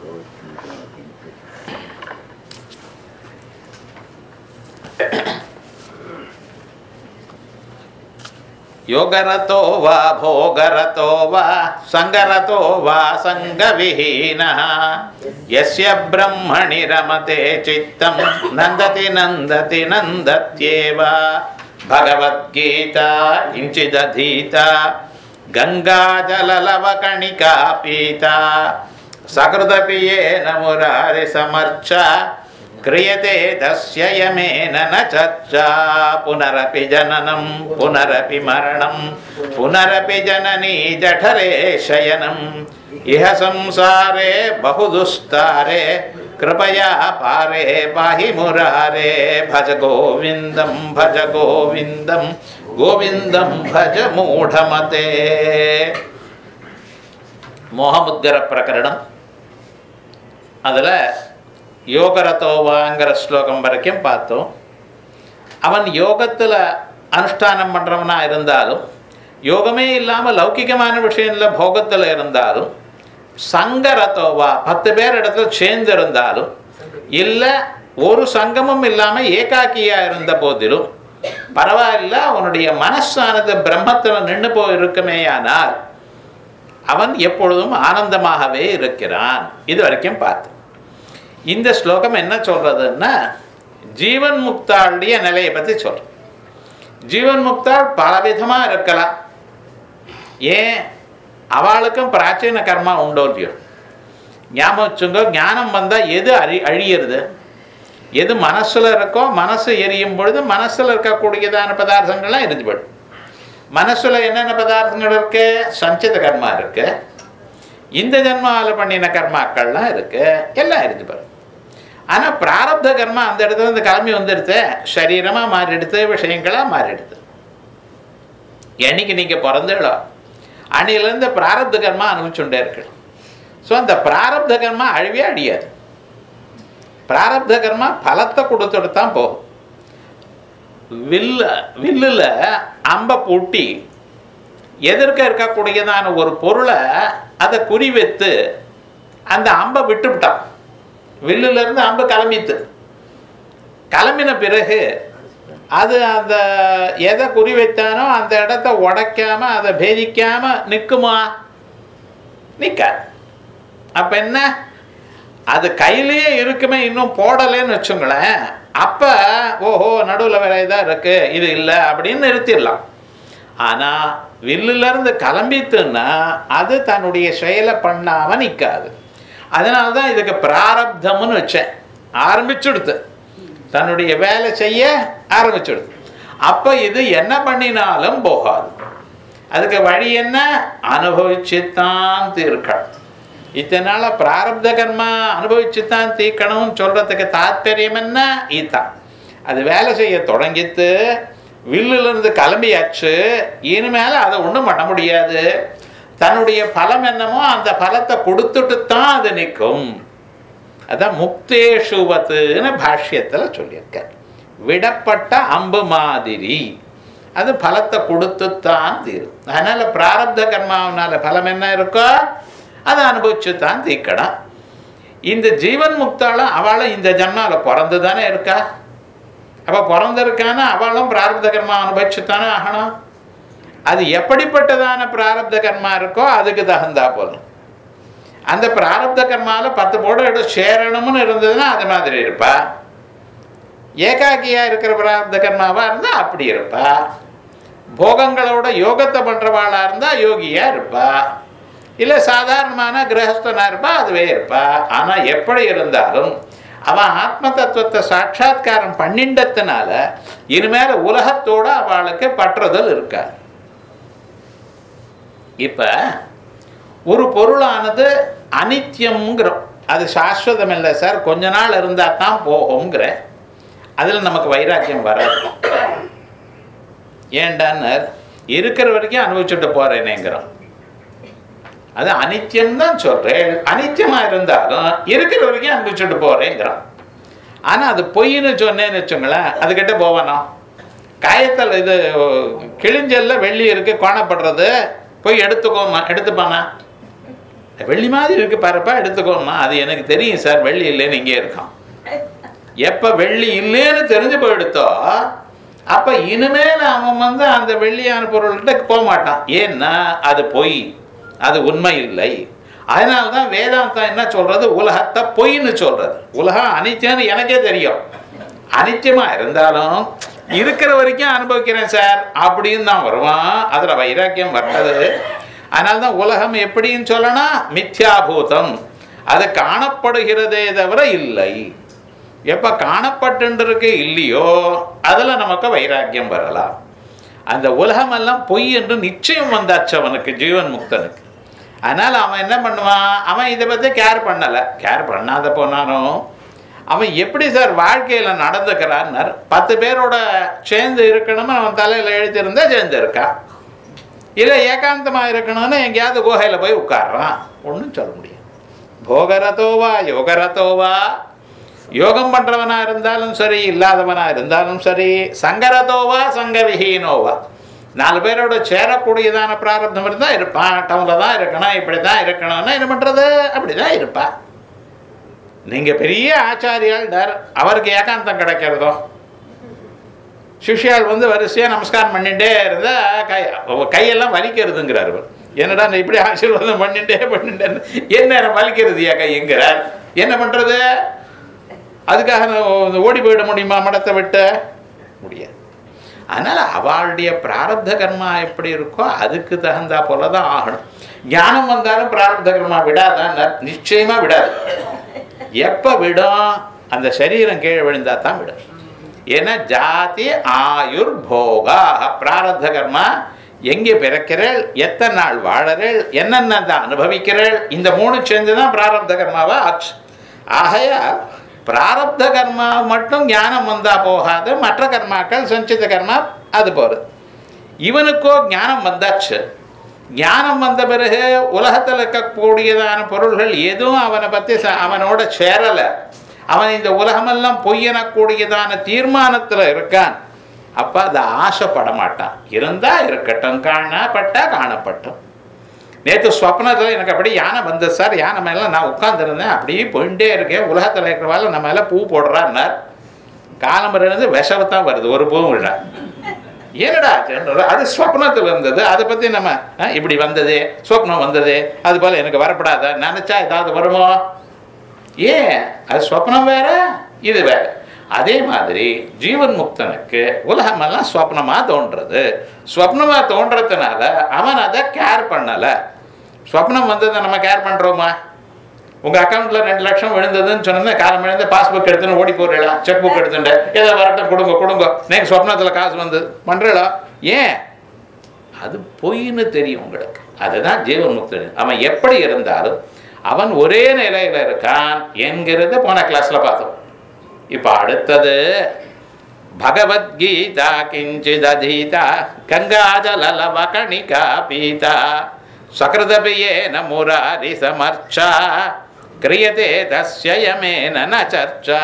ಯೋಗರತೋ ವಾ ಭೋಗರತೋ ವಾ ಸಂಗರತೋ ವಾ ಸಂಗವಿಹೀನಃ ಯಸ್ಯ ಬ್ರಹ್ಮಣಿ ರಮತೆ ಚಿತ್ತಂ ನಂದತಿ ನಂದತಿ ನಂದತ್ಯೇವ ಭಗವದ್ಗೀತಾ ಕಿಂಚಿದಧೀತ ಗಂಗಾಜಲಲವಕಣಿಕಾ ಪೀತಾ ಸಕೃದಪಿ ಯೇನ ಮುರಾರಿ ಸಮರ್ಚ ಕ್ರಿಯತೆ ತಸ್ಯ ಯಮೇನ ನ ಚರ್ಚಾ ಪುನರಪಿ ಜನನಂ ಪುನರಪಿ ಮರಣಂ ಪುನರಪಿ ಜನನೀ ಜಠರೇ ಶಯನಂ ಇಹ ಸಂಸಾರೇ ಬಹುದುಸ್ತಾರೆ ಕೃಪಯಾ ಪಾರೇ ಪಾಹಿ ಮುರಾರೇ ಭಜ ಗೋವಿಂದಂ ಭಜ ಗೋವಿಂದಂ ಗೋವಿಂದಂ ಭಜ ಮೂಢಮತೆ மோகமுத்கர பிரகரணம் அதில் யோகரதோவாங்கிற ஸ்லோகம் வரைக்கும் பார்த்தோம் அவன் யோகத்தில் அனுஷ்டானம் பண்ணுறவனா இருந்தாலும் யோகமே இல்லாமல் லௌகிகமான விஷயத்தில் போகத்தில் இருந்தாலும் சங்கரதோவா பத்து பேர் இடத்துல சேர்ந்து இருந்தாலும் இல்லை ஒரு சங்கமும் இல்லாமல் ஏகாக்கியாக இருந்த போதிலும் பரவாயில்ல அவனுடைய மனசானது பிரம்மத்தில் நின்று போயிருக்குமேயானால் அவன் எப்பொழுதும் ஆனந்தமாகவே இருக்கிறான் இது வரைக்கும் பார்த்தோம் இந்த ஸ்லோகம் என்ன சொல்றதுன்னா ஜீவன் முக்தாளுடைய நிலையை பற்றி சொல்றோம் ஜீவன் முக்தாள் பலவிதமாக இருக்கலாம் ஏன் அவளுக்கும் பிராச்சீன கர்மா உண்டோ இல்லையோ ஞாபகம் வச்சுங்க ஞானம் வந்தால் எது அழி அழியிறது எது மனசில் இருக்கோ மனசு எரியும் பொழுது மனசில் இருக்கக்கூடியதான பதார்த்தங்கள்லாம் எரிஞ்சு போயிடும் மனசுல என்னென்ன பதார்த்தங்கள் இருக்கு சஞ்சித கர்மா இருக்கு இந்த ஜென்மாவில் பண்ணின கர்மாக்கள்லாம் இருக்கு எல்லாம் இருக்கு பாரு ஆனா பிராரப்த கர்மா அந்த இடத்துல இருந்து கிளம்பி வந்துடுது சரீரமா மாறிடுது விஷயங்களா மாறிடுது என்னைக்கு நீங்க பிறந்தீங்களோ அன்னையிலேருந்து பிராரப்த கர்மா அனுபவிச்சுட்டே இருக்கு ஸோ அந்த பிராரப்த கர்மா அழிவே அழியாது பிராரப்த கர்மா பலத்தை கொடுத்துட்டு தான் போகும் வில்ல வில்லில் அம்பை பூட்டி எதிர்க்க இருக்கக்கூடியதான ஒரு பொருளை அதை குறி வைத்து அந்த அம்பை விட்டுவிட்டான் வில்லுலேருந்து அம்பு கிளம்பித்து கிளம்பின பிறகு அது அந்த எதை குறி வைத்தானோ அந்த இடத்த உடைக்காம அதை பேதிக்காம நிற்குமா நிற்காது அப்போ என்ன அது கையிலேயே இருக்குமே இன்னும் போடலைன்னு வச்சுங்களேன் அப்போ ஓஹோ நடுவில் வேற இதாக இருக்கு இது இல்லை அப்படின்னு நிறுத்திடலாம் ஆனால் வில்லுலேருந்து கிளம்பித்துன்னா அது தன்னுடைய செயலை பண்ணாமல் நிற்காது அதனால தான் இதுக்கு பிராரப்தம்னு வச்சேன் ஆரம்பிச்சுடுது தன்னுடைய வேலை செய்ய ஆரம்பிச்சுடுது அப்போ இது என்ன பண்ணினாலும் போகாது அதுக்கு வழி என்ன அனுபவிச்சுத்தான் தீர்க்கணும் இத்தனை நாளாக பிராரப்த கர்மா அனுபவிச்சுத்தான் தீர்க்கணும்னு சொல்கிறதுக்கு தாத்பரியம் என்ன இதுதான் அது வேலை செய்ய தொடங்கித்து வில்லுலேருந்து கிளம்பியாச்சு இனிமேல் அதை ஒன்றும் பண்ண முடியாது தன்னுடைய பலம் என்னமோ அந்த பலத்தை கொடுத்துட்டு தான் அது நிற்கும் அதான் முக்தேஷுவத்துன்னு பாஷ்யத்தில் சொல்லியிருக்க விடப்பட்ட அம்பு மாதிரி அது பலத்தை கொடுத்துத்தான் தீரும் அதனால பிராரப்த கர்மாவனால பலம் என்ன இருக்கோ அதை அனுபவிச்சு தான் தீக்கணும் இந்த ஜீவன் முக்தாலும் அவளும் இந்த ஜன்மால பிறந்து தானே இருக்கா அப்போ பிறந்திருக்கானா அவளும் பிராரப்த கர்மா அனுபவிச்சு தானே ஆகணும் அது எப்படிப்பட்டதான பிராரப்த கர்மா இருக்கோ அதுக்கு தகுந்தா போதும் அந்த பிராரப்த கர்மால பத்து போட எடுத்து சேரணும்னு இருந்ததுன்னா அது மாதிரி இருப்பா ஏகாக்கியா இருக்கிற பிராரப்த கர்மாவா இருந்தா அப்படி இருப்பா போகங்களோட யோகத்தை பண்றவாளா இருந்தா யோகியா இருப்பா இல்லை சாதாரணமான கிரகஸ்தனா இருப்பா அதுவே இருப்பா ஆனா எப்படி இருந்தாலும் அவன் ஆத்ம தத்துவத்தை சாட்சா்காரம் பண்ணிண்டத்தினால இனிமேல உலகத்தோட அவளுக்கு பற்றுதல் இருக்காது இப்ப ஒரு பொருளானது அனித்தியம்ங்கிறோம் அது சாஸ்வதம் இல்லை சார் கொஞ்ச நாள் இருந்தால் தான் போகுங்கிற அதில் நமக்கு வைராக்கியம் வராது ஏண்டான்னு இருக்கிற வரைக்கும் அனுபவிச்சுட்டு போறேனேங்கிறோம் அது அனித்தியம் தான் சொல்றேன் அனித்தியமா இருந்தாலும் இருக்கிற வரைக்கும் அனுபவிச்சுட்டு போறேங்கிறான் ஆனா அது பொய்ன்னு சொன்னேன்னு வச்சுங்களேன் அதுக்கிட்ட போவானோ காயத்தில் இது கிழிஞ்சல்ல வெள்ளி இருக்கு கோணப்படுறது போய் எடுத்துக்கோமா எடுத்துப்பானா வெள்ளி மாதிரி இருக்கு பாருப்பா எடுத்துக்கோமா அது எனக்கு தெரியும் சார் வெள்ளி இல்லைன்னு இங்கே இருக்கான் எப்ப வெள்ளி இல்லைன்னு தெரிஞ்சு போயிடுத்தோ அப்ப இனிமேல் அவன் வந்து அந்த வெள்ளியான பொருள்கிட்ட போக மாட்டான் ஏன்னா அது பொய் அது உண்மை இல்லை அதனால தான் வேதாந்தம் என்ன சொல்றது உலகத்தை பொய்ன்னு சொல்றது உலகம் அனித்தியம்னு எனக்கே தெரியும் அனித்தியமா இருந்தாலும் இருக்கிற வரைக்கும் அனுபவிக்கிறேன் சார் அப்படின்னு தான் வருவான் அதுல வைராக்கியம் வர்றது அதனால தான் உலகம் எப்படின்னு சொல்லணும் மித்யாபூதம் அது காணப்படுகிறதே தவிர இல்லை எப்ப காணப்பட்டுருக்கு இல்லையோ அதுல நமக்கு வைராக்கியம் வரலாம் அந்த உலகமெல்லாம் பொய் என்று நிச்சயம் வந்தாச்சு அவனுக்கு ஜீவன் முக்தனுக்கு அதனால அவன் என்ன பண்ணுவான் அவன் இதை பத்தி கேர் பண்ணல கேர் பண்ணாத போனாலும் அவன் எப்படி சார் வாழ்க்கையில நடந்துக்கிறான்னார் பத்து பேரோட சேர்ந்து இருக்கணும்னு அவன் தலையில எழுதியிருந்தா சேர்ந்து இருக்கான் இல்லை ஏகாந்தமா இருக்கணும்னு எங்கேயாவது குகையில போய் உட்கார்றான் ஒன்றும் சொல்ல முடியும் போகரதோவா யோகரதோவா யோகம் பண்றவனா இருந்தாலும் சரி இல்லாதவனா இருந்தாலும் சரி சங்கரதோவா சங்கவிஹீனோவா நாலு பேரோட சேரக்கூடியதான பிராரப்தம் இருந்தா இருப்பான் டவுன்ல தான் இருக்கணும் இப்படி தான் இருக்கணும்னா என்ன பண்றது அப்படிதான் இருப்பா நீங்க பெரிய ஆச்சாரியால் அவருக்கு ஏகாந்தம் கிடைக்கிறதோ சிஷ்யால் வந்து வரிசையா நமஸ்காரம் பண்ணிட்டே இருந்தா கை கையெல்லாம் வலிக்கிறதுங்கிறார் இவர். என்னடா நான் இப்படி ஆசீர்வாதம் பண்ணிட்டே பண்ணிட்டே என்ன நேரம் வலிக்கிறது ஏன் கைங்கிறார் என்ன பண்றது அதுக்காக நான் ஓடி போயிட முடியுமா மடத்தை விட்டு முடியாது அதனால அவளுடைய பிராரப்த கர்மா எப்படி இருக்கோ அதுக்கு தகுந்தா போல தான் ஆகணும் ஞானம் வந்தாலும் பிராரப்த கர்மா விடாதான் நிச்சயமா விடாது எப்ப விடும் அந்த சரீரம் கீழே விழுந்தா தான் விடும் ஏன்னா ஜாதி ஆயுர் போகா பிராரப்த கர்மா எங்கே பிறக்கிறேள் எத்தனை நாள் வாழறேள் என்னென்ன தான் அனுபவிக்கிறேள் இந்த மூணு சேர்ந்து தான் பிராரப்த கர்மாவா ஆச்சு ஆகையால் பிராரப்த கர்மா மட்டும் ஞானம் வந்தா போகாது மற்ற கர்மாக்கள் சஞ்சித கர்மா அது போறது இவனுக்கோ ஞானம் வந்தாச்சு ஞானம் வந்த பிறகு உலகத்தில் இருக்கக்கூடியதான பொருள்கள் எதுவும் அவனை பற்றி ச- அவனோட சேரலை அவன் இந்த உலகமெல்லாம் பொய்யனக்கூடியதான தீர்மானத்தில் இருக்கான் அப்போ அதை ஆசைப்பட மாட்டான் இருந்தா இருக்கட்டும் காணப்பட்டா காணப்பட்டும் நேற்று ஸ்வப்னத்தில் எனக்கு அப்படி யானை வந்தது சார் யானை மேலே நான் உட்காந்துருந்தேன் அப்படியே போயிட்டே இருக்கேன் உலகத்தில் இருக்கிறவாள் நம்ம மேலே பூ போடுறான்னார் காலம்பரம் இருந்து விஷவை தான் வருது ஒரு பூவும் விழா என்னடா ஆச்சுன்றது? அது ஸ்வப்னத்தில் இருந்தது அதை பற்றி நம்ம அஹ், இப்படி வந்தது ஸ்வப்னம் வந்தது அது போல் எனக்கு வரப்படாத நினச்சா ஏதாவது வருமோ ஏன் அது ஸ்வப்னம் வேற இது வேற அதே மாதிரி ஜீவன் முக்தனுக்கு உலகமெல்லாம் ஸ்வப்னமா தோன்றது ஸ்வப்னமா தோன்றதுனால அவன் அதை கேர் பண்ணல ஸ்வப்னம் வந்ததை நம்ம கேர் பண்றோமா உங்க அக்கௌண்ட்ல ரெண்டு லட்சம் விழுந்ததுன்னு சொன்னா காலம் எழுந்து பாஸ்புக் எடுத்துன்னு ஓடி போடுறா செக் புக் எடுத்துட்டு ஏதோ வரட்டும் கொடுங்க கொடுங்க நீங்க சொப்னத்துல காசு வந்தது பண்றா ஏன் அது பொய்ன்னு தெரியும் உங்களுக்கு அதுதான் ஜீவன் முக்தன் அவன் எப்படி இருந்தாலும் அவன் ஒரே நிலையில இருக்கான் என்கிறது போன கிளாஸ்ல பார்த்தோம் இப்ப அடுத்தது பகவத்கீதா கிஞ்சித் அதீதா கங்காஜலலவ கணிகா பீதா சகிருதபியேன முராரி சமர்ச்சா கிரியதே தஸ்யயமேன ந சர்ச்சா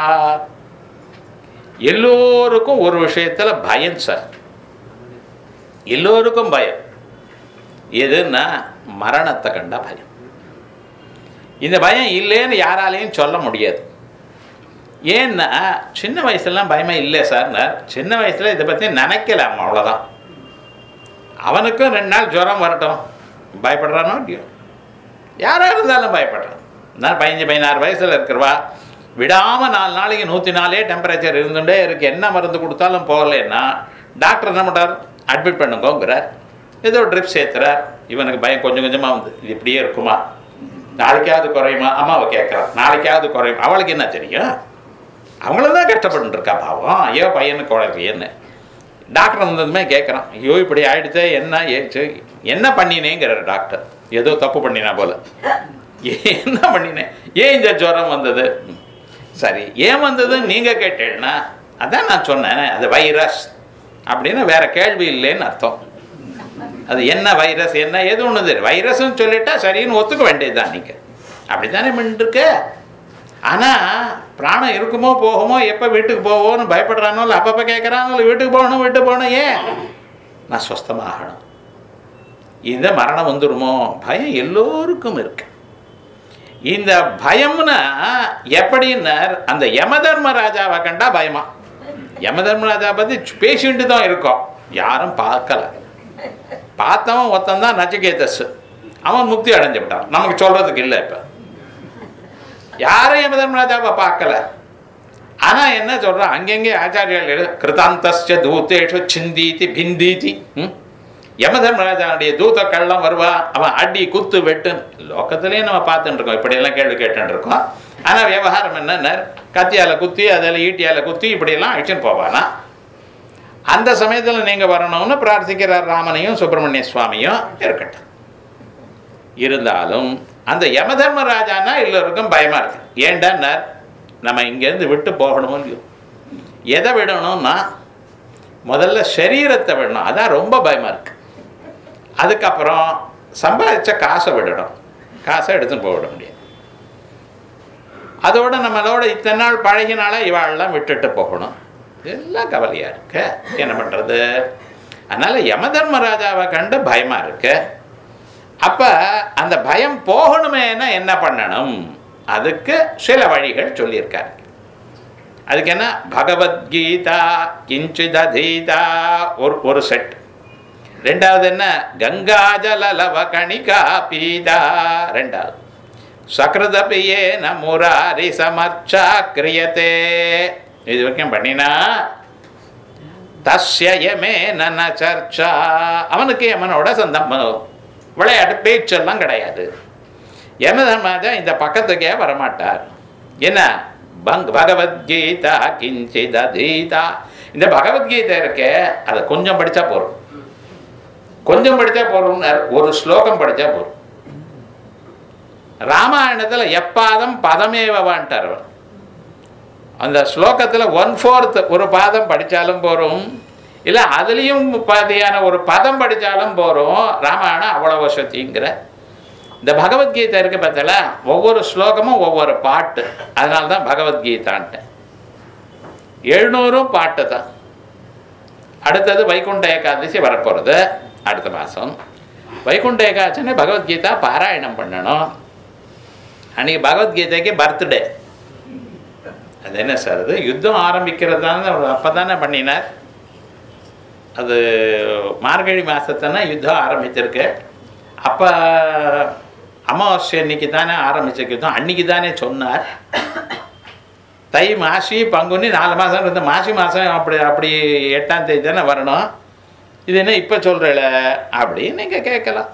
எல்லோருக்கும் ஒரு விஷயத்துல பயம் சார் எல்லோருக்கும் பயம் எதுன்னா மரணத்தை கண்டா பயம் இந்த பயம் இல்லைன்னு யாராலையும் சொல்ல முடியாது ஏன்னா சின்ன வயசுலாம் பயமே இல்லை சார்னார் சின்ன வயசுல இதை பற்றி நினைக்கலாம் அவ்வளோதான் அவனுக்கும் ரெண்டு நாள் ஜுரம் வரட்டும் பயப்படுறானோ இல்லையோ யாராக இருந்தாலும் பயப்படுறான் நான் பதினஞ்சு பதினாறு வயசில் இருக்கிறவா விடாமல் நாலு நாளைக்கு நூற்றி நாலே டெம்பரேச்சர் இருந்துட்டே இருக்கு என்ன மருந்து கொடுத்தாலும் போகலைன்னா டாக்டர் என்ன பண்ணுறார் அட்மிட் பண்ணுங்கோங்கிறார் ஏதோ ட்ரிப் சேர்த்துறார் இவனுக்கு பயம் கொஞ்சம் கொஞ்சமாக வந்து இது இப்படியே இருக்குமா நாளைக்காவது குறையுமா அம்மாவை கேட்குறான் நாளைக்காவது குறையும் அவளுக்கு என்ன தெரியும் அவங்களும் தான் கஷ்டப்பட்டு இருக்கா பாவம் ஐயோ பையனுக்கு குழந்தைன்னு டாக்டர் வந்ததுமே கேட்குறான் ஐயோ இப்படி ஆயிடுச்சே என்ன ஏச்சு என்ன பண்ணினேங்கிறார் டாக்டர் ஏதோ தப்பு பண்ணினா போல என்ன பண்ணினேன் ஏன் இந்த ஜுரம் வந்தது ம். சரி ஏன் வந்ததுன்னு நீங்கள் கேட்டேன்னா அதான் நான் சொன்னேன் அது வைரஸ் அப்படின்னு வேற கேள்வி இல்லைன்னு அர்த்தம் அது என்ன வைரஸ் என்ன எது ஒன்று தெரியும் வைரஸ்னு சொல்லிட்டா சரின்னு ஒத்துக்க வேண்டியதுதான் நீங்கள் அப்படித்தானே பண்ணிட்டுருக்க ஆனால் பிராணம் இருக்குமோ போகுமோ எப்போ வீட்டுக்கு போவோன்னு பயப்படுறானோ இல்லை அப்பப்போ கேட்குறானோ இல்லை வீட்டுக்கு போகணும் வீட்டுக்கு போகணும் ஏன் நான் சொஸ்தமாகணும் இந்த மரணம் வந்துருமோ பயம் எல்லோருக்கும் இருக்கு இந்த பயம்னா எப்படின்னா அந்த யம தர்மராஜாவை கண்டா பயமா யம தர்மராஜா பத்தி பேசிட்டு தான் இருக்கோம் யாரும் பார்க்கல பார்த்தவன் ஒருத்தன் தான் நச்சிகேதஸ் அவன் முக்தி அடைஞ்சு விட்டான் நமக்கு சொல்றதுக்கு இல்லை இப்ப யாரும் யம தர்மராஜாவை பார்க்கல ஆனா என்ன சொல்றான் அங்கங்கே ஆச்சாரியர்கள் கிருதாந்தஸ்ய தூத்தேஷு சிந்தீதி பிந்தீதி ம்? யமதர்மராஜாவுடைய தூத கள்ளம் வருவா அவன் அடி குத்து வெட்டு லோக்கத்திலேயே நம்ம பார்த்துட்டு இருக்கோம் இப்படியெல்லாம் கேள்வி கேட்டுட்டு இருக்கோம் ஆனா விவகாரம் என்னன்னா கத்தியால குத்தி அதில் ஈட்டியால குத்தி இப்படியெல்லாம் அழிச்சுன்னு போவானா அந்த சமயத்தில் நீங்க வரணும்னு பிரார்த்திக்கிறார் ராமனையும் சுப்பிரமணிய சுவாமியும் இருக்கட்டும் இருந்தாலும் அந்த யமதர்மராஜானா எல்லோருக்கும் பயமா இருக்கு ஏண்டான்னா நம்ம இங்கேருந்து விட்டு போகணுமோ இல்லையோ எதை விடணும்னா முதல்ல சரீரத்தை விடணும் அதான் ரொம்ப பயமா இருக்கு அதுக்கப்புறம் சம்பாதிச்ச காசை விடணும் காசை எடுத்துன்னு போக விட முடியாது அதோட நம்மளோட இத்தனை நாள் பழகினால இவாளெல்லாம் விட்டுட்டு போகணும் எல்லாம் கவலையா இருக்கு என்ன பண்றது அதனால யம தர்மராஜாவை கண்டு பயமா இருக்கு அப்ப அந்த பயம் போகணுமேனா என்ன பண்ணணும் அதுக்கு சில வழிகள் சொல்லியிருக்காரு அதுக்கு என்ன பகவத்கீதா கிஞ்சித் அதீதா ஒரு ஒரு செட் ரெண்டாவது என்ன கங்காஜல லவ கணிகா பீதா ரெண்டாவது சக்ரதபியே ந முராரி சமர்ச்சா கிரியத்தே இது வரைக்கும் பண்ணினா தஸ்யமே நன சர்ச்சா அவனுக்கு யமனோட சந்தம் விளையாட்டு பேச்செல்லாம் கிடையாது யமதர்மராஜா இந்த பக்கத்துக்கே வரமாட்டார் என்ன பங் பகவத்கீதா கிஞ்சித் அதீதா இந்த பகவத்கீதை இருக்கே அதை கொஞ்சம் படிச்சா போதும் கொஞ்சம் படிச்சா போறோம்னு ஒரு ஸ்லோகம் படிச்சா போதும் ராமாயணத்துல எப்பாதம் பதமேவான்ட்டார் அவர் அந்த ஸ்லோகத்துல ஒன் ஃபோர்த் ஒரு பாதம் படிச்சாலும் போறோம் இல்ல அதுலயும் பாதியான ஒரு பதம் படிச்சாலும் போறோம் ராமாயணம் அவ்வளவு வசதிங்கிற இந்த பகவத்கீதை இருக்கு பார்த்தல ஒவ்வொரு ஸ்லோகமும் ஒவ்வொரு பாட்டு அதனால தான் பகவத்கீதான்ட்டு எழுநூறும் பாட்டு தான் அடுத்தது வைகுண்ட ஏகாதசி வரப்போகிறது அடுத்த மாதம் வைகுண்ட ஏகாதசின்னு பகவத்கீதா பாராயணம் பண்ணணும் அன்னைக்கு பகவத்கீதைக்கு பர்த்டே அது என்ன சார் அது யுத்தம் ஆரம்பிக்கிறது தானே அப்போ தானே பண்ணினார் அது மார்கழி மாதத்தானே யுத்தம் ஆரம்பிச்சிருக்கு அப்போ அமாவாசை அன்னைக்கு தானே ஆரம்பிச்ச யுத்தம் அன்னைக்கு தானே சொன்னார் தை மாசி பங்குனி நாலு மாதம் இருந்து மாசி மாதம் அப்படி அப்படி எட்டாம் தேதி தானே வரணும் இது என்ன இப்போ சொல்கிறல அப்படின்னு நீங்கள் கேட்கலாம்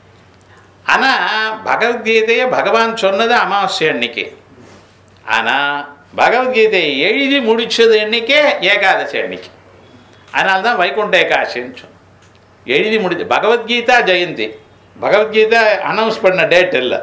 ஆனால் பகவத்கீதையை பகவான் சொன்னது அமாவாசை அன்னைக்கு ஆனால் பகவத்கீதையை எழுதி முடிச்சது அன்னைக்கே ஏகாதசி அன்னைக்கு அதனால தான் வைகுண்ட ஏகாதசின்னு சொன்னோம் எழுதி முடிச்சு பகவத்கீதா ஜெயந்தி பகவத்கீதா அனௌன்ஸ் பண்ண டேட் இல்லை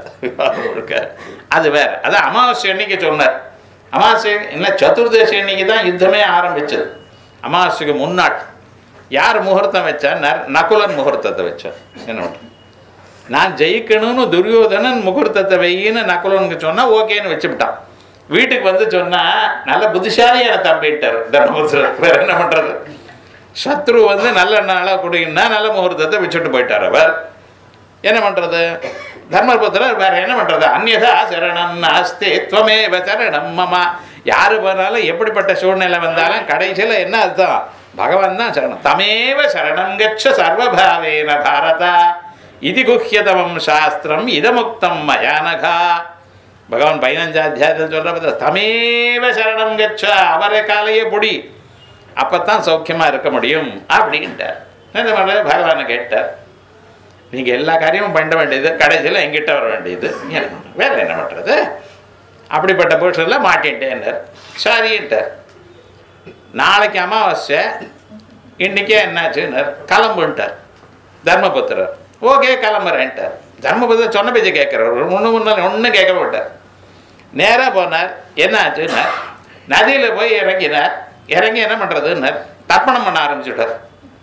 அது வேற அதான் அமாவாசை அன்னைக்கு சொன்னார் அமாவாசை இல்லை சதுர்தசி அன்னைக்கு தான் யுத்தமே ஆரம்பிச்சது அமாவாசைக்கு முன்னாள் யார் முகூர்த்தம் வச்சா நர் நகுலன் முகூர்த்தத்தை வச்சார் என்ன பண்றது? நான் ஜெயிக்கணும்னு துரியோதனன் முகூர்த்தத்தை வையின்னு நகுலனுக்கு சொன்னா ஓகேன்னு வச்சுவிட்டான் வீட்டுக்கு வந்து சொன்னா நல்ல புத்திசாலியான தம்பிட்டார் தர்மபுத்திரர் வேற என்ன பண்றது சத்ரு வந்து நல்ல நாளாக குடிங்கன்னா நல்ல முகூர்த்தத்தை வச்சுட்டு போயிட்டார் அவர் என்ன பண்றது தர்மபுத்திரர் வேற என்ன பண்றது அந்நியதா சரணம் நாஸ்தி துவமேவ சரணம் மமா யாரு போனாலும் எப்படிப்பட்ட சூழ்நிலை வந்தாலும் கடைசியில் என்ன அர்த்தம் பகவான் தான் சரணம் தமேவ சரணம் கச்ச சர்வபாவேன பாரதா இது குஹ்யதமம் சாஸ்திரம் இதமுக்தம் மயானகா பகவான் பதினஞ்சா அத்தியாயத்தில் சொல்ற பார்த்தா தமேவ சரணம் கச்ச அவரை காலையே பொடி அப்பத்தான் சௌக்கியமா இருக்க முடியும் அப்படின்ட்டார் என்ன பண்ணுறது பகவானை கேட்டார் நீங்க எல்லா காரியமும் பண்ண வேண்டியது கடைசியில் எங்கிட்ட வர வேண்டியது என்ன பண்றது? வேற என்ன பண்றது அப்படிப்பட்ட புருஷனில் மாட்டின்ட்டேன்னார் சரின்ட்டார் நாளைக்கு அமாவாசை இன்னைக்கே என்னாச்சுன்னார் கிளம்புன்ட்டார் தர்மபுத்திரர் ஓகே கிளம்புறேன்ட்டார் தர்மபுத்திரர் சொன்ன பேச்சு கேட்குறார் ஒன்று முன்னாள் ஒன்றும் கேட்க மாட்டார் நேராக போனார் என்ன ஆச்சுன்னார் நதியில் போய் இறங்கினார் இறங்கி என்ன பண்ணுறதுன்னார் தர்ப்பணம் பண்ண ஆரம்பிச்சுட்டார்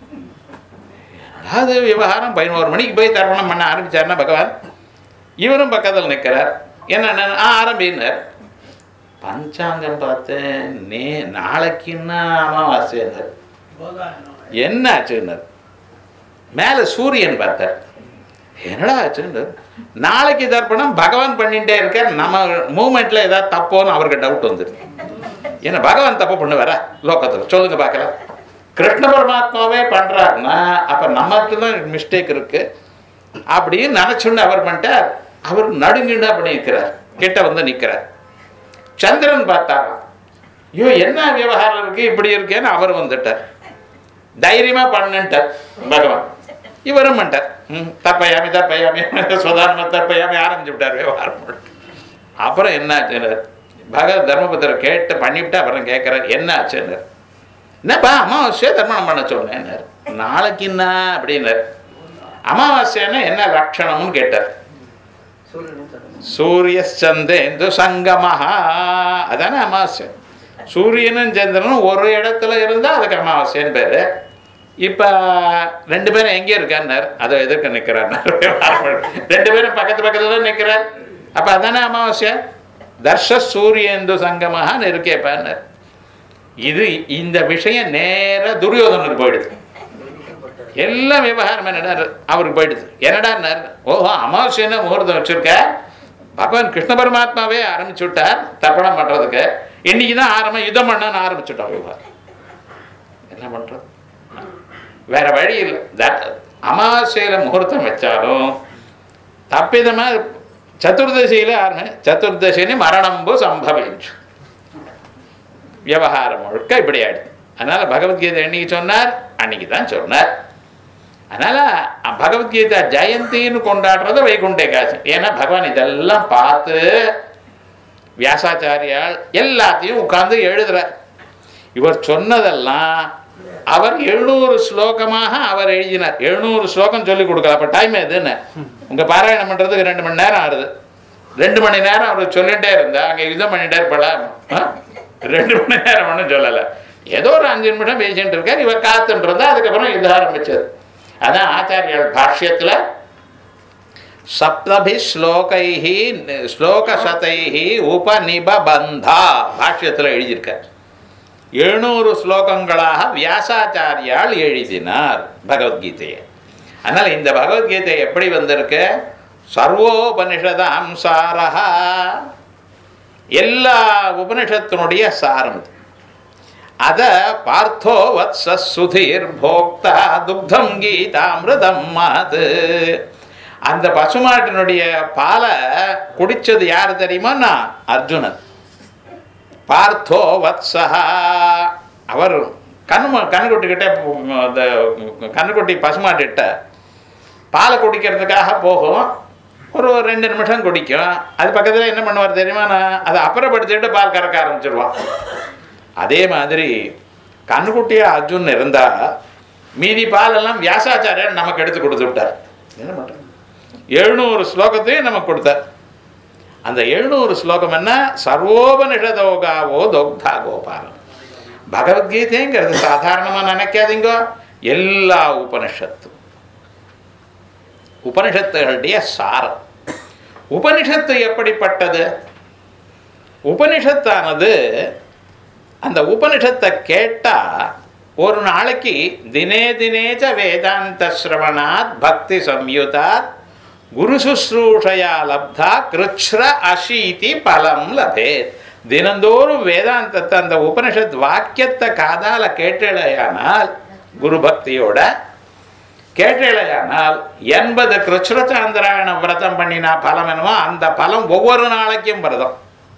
அதாவது விவகாரம் பதினோரு மணிக்கு போய் தர்ப்பணம் பண்ண ஆரம்பிச்சார்னா பகவான் இவரும் பக்கத்தில் நிற்கிறார் என்ன ஆ ஆரம்பினார் பஞ்சாங்கம் பார்த்தேன் நே நாளைக்குன்னா அமாவாசைன்னார் என்ன ஆச்சுன்னார் மேலே சூரியன் பார்த்தார் என்னடா ஆச்சுன்னு நாளைக்கு தர்ப்பணம் பகவான் பண்ணிட்டே இருக்க நம்ம மூமெண்ட்ல ஏதாவது தப்போன்னு அவருக்கு டவுட் வந்துருக்கு ஏன்னா பகவான் தப்பு பண்ணுவாரா லோகத்தில் சொல்லுங்க பார்க்கலாம் கிருஷ்ண பரமாத்மாவே பண்றாருன்னா அப்ப நமக்கு தான் மிஸ்டேக் இருக்கு அப்படின்னு நினைச்சுன்னு அவர் பண்ணிட்டார் அவர் நடுங்கிண்டு அப்படி நிற்கிறார் கிட்ட வந்து நிற்கிறார் சந்திரன் பார்த்தாராம் ஐயோ என்ன விவகாரம் இருக்கு இப்படி இருக்கேன்னு அவர் வந்துட்டார் தைரியமா பண்ணுன்ட்டார் பகவான் இவரும் பண்ணிட்டார் ம், தப்பையாமி தப்பையாமி சுதாரண தப்பையாமி ஆரம்பிச்சு விட்டார் விவகாரம் பண்ணிட்டு. அப்புறம் என்ன ஆச்சுன்னு பகவத் தர்மபுத்திரர் கேட்டு பண்ணிவிட்டு அப்புறம் கேட்குறார் என்ன ஆச்சுன்னு என்னப்பா அமாவாசையை தர்மணம் பண்ண சொன்னேன்னாரு நாளைக்கு என்ன அப்படின்னாரு அமாவாசைன்னா என்ன லட்சணம்னு கேட்டார் சூரிய சந்தேந்து சங்கமஹா அதானே அமாவாசை சூரியனும் சந்திரனும் ஒரு இடத்துல இருந்தால் அதுக்கு அமாவாசைன்னு பேர் இப்போ ரெண்டு பேரும் எங்கே இருக்காருன்னார் அதை எதிர்க்க நிற்கிறார் ரெண்டு பேரும் பக்கத்து பக்கத்துல தான் நிற்கிறார் அப்போ அதானே அமாவாசை தர்ஷ சூரியந்து சங்கமஹான்னு இருக்கேப்பான்னார் இது இந்த விஷயம் நேர துரியோதனுக்கு போயிடுது எல்லாம் விவகாரம் என்னடா அவருக்கு போயிடுது என்னடான்னார் ஓஹோ அமாவாசைன்னு முகூர்த்தம் வச்சிருக்க பகவான் கிருஷ்ண பரமாத்மாவே ஆரம்பிச்சு விட்டார் தர்ப்பணம் பண்றதுக்கு இன்னைக்கு தான் ஆரம்பம் யுத்தம் பண்ணான்னு ஆரம்பிச்சுட்டோம் விவகாரம் என்ன பண்றது வேற வழி இல்லை த- அமாவாசையில முகூர்த்தம் வச்சாலும் தப்பிதமா சதுர்தசியில ஆரம்பி சதுர்தசினி மரணம்பு சம்பவிச்சு விவகாரம் முழுக்க இப்படி ஆயிடுது அதனால பகவத்கீதை என்னைக்கு சொன்னார் அன்னைக்கு தான் சொன்னார் அதனால அ- பகவத்கீதா ஜெயந்தின்னு கொண்டாடுறது வைகுண்ட ஏகாதசி ஏன்னா பகவான் இதெல்லாம் பார்த்து வியாசாச்சாரியால் எல்லாத்தையும் உட்கார்ந்து எழுதுறார் இவர் சொன்னதெல்லாம் அவர் எழுநூறு ஸ்லோகமாக அவர் எழுதினார் எழுநூறு ஸ்லோகம் சொல்லி கொடுக்கல அப்ப டைம் எதுன்னு உங்க பாராயணம் பண்றதுக்கு ரெண்டு மணி நேரம் ஆகுது ரெண்டு மணி நேரம் அவர் சொல்லிட்டே இருந்தா அங்க யுத்தம் பண்ணிட்டே இருப்பலாம் ரெண்டு மணி நேரம் ஒன்றும் சொல்லலை ஏதோ ஒரு அஞ்சு நிமிஷம் பேசிட்டு இருக்கார் இவர் காத்துன்றதா அதுக்கப்புறம் யுத்தம் ஆரம்பிச்சது அதான் ஆச்சாரியால் பாஷ்யத்துல சப்தபி ஸ்லோகைஹி ஸ்லோகசதைஹி உபநிபபந்தா பாஷ்யத்தில் எழுதியிருக்கார் எழுநூறு ஸ்லோகங்களாக வியாசாச்சாரியால் எழுதினார் பகவத்கீதையை அதனால் இந்த பகவத்கீதை எப்படி வந்திருக்கு சர்வோபனிஷதாம் சாரஹா எல்லா உபனிஷத்தினுடைய சாரம் இது அத பார்த்தோ வத்ச சுதீர் போக்தா துக்தம் கீதாமிருதம் மாது அந்த பசுமாட்டினுடைய பாலை குடிச்சது யார் தெரியுமா அர்ஜுனன் பார்த்தோ வத்சஹா அவர் கண்ணு கண்ணுக்குட்டிக்கிட்ட அந்த கண்ணுக்குட்டி பசுமாட்டிட்ட பாலை குடிக்கிறதுக்காக போகும் ஒரு ரெண்டு நிமிஷம் குடிக்கும் அது பக்கத்தில் என்ன பண்ணுவார் தெரியுமா நான் அதை அப்புறப்படுத்திட்டு பால் கறக்க ஆரம்பிச்சிருவான் அதே மாதிரி கண்ணுக்குட்டியா அர்ஜுன் இருந்தா மீதி பாலெல்லாம் வியாசாச்சாரியர் நமக்கு எடுத்து கொடுத்து விட்டார் என்ன பண்றது எழுநூறு ஸ்லோகத்தையும் நமக்கு கொடுத்தார் அந்த எழுநூறு ஸ்லோகம் என்ன சர்வோபனிஷதோகாவோ தொக்தா கோபாலம் பகவத்கீதைங்கிறது சாதாரணமா நினைக்காதீங்க எல்லா உபனிஷத்தும் உபனிஷத்துகளுடைய சாரம் உபனிஷத்து எப்படிப்பட்டது உபனிஷத்தானது அந்த உபனிஷத்தை கேட்டா ஒரு நாளைக்கு தினே தினேச்ச வேதாந்த சிரவணாத் பக்தி சம்யுதாத் குரு சுশ্ரூஷையா லப்தா கிருச்ர அஷீதி பலம் லபேத் தினந்தோறும் வேதாந்தத்தை அந்த உபனிஷத் வாக்கியத்தை காதால கேட்டலையானால் குரு பக்தியோட கேட்டலையானால் எண்பது கிருச்ரச்சாந்திராயண விரதம் பண்ணினா பலம் என்னவோ அந்த பலம் ஒவ்வொரு நாளைக்கும் விரதம்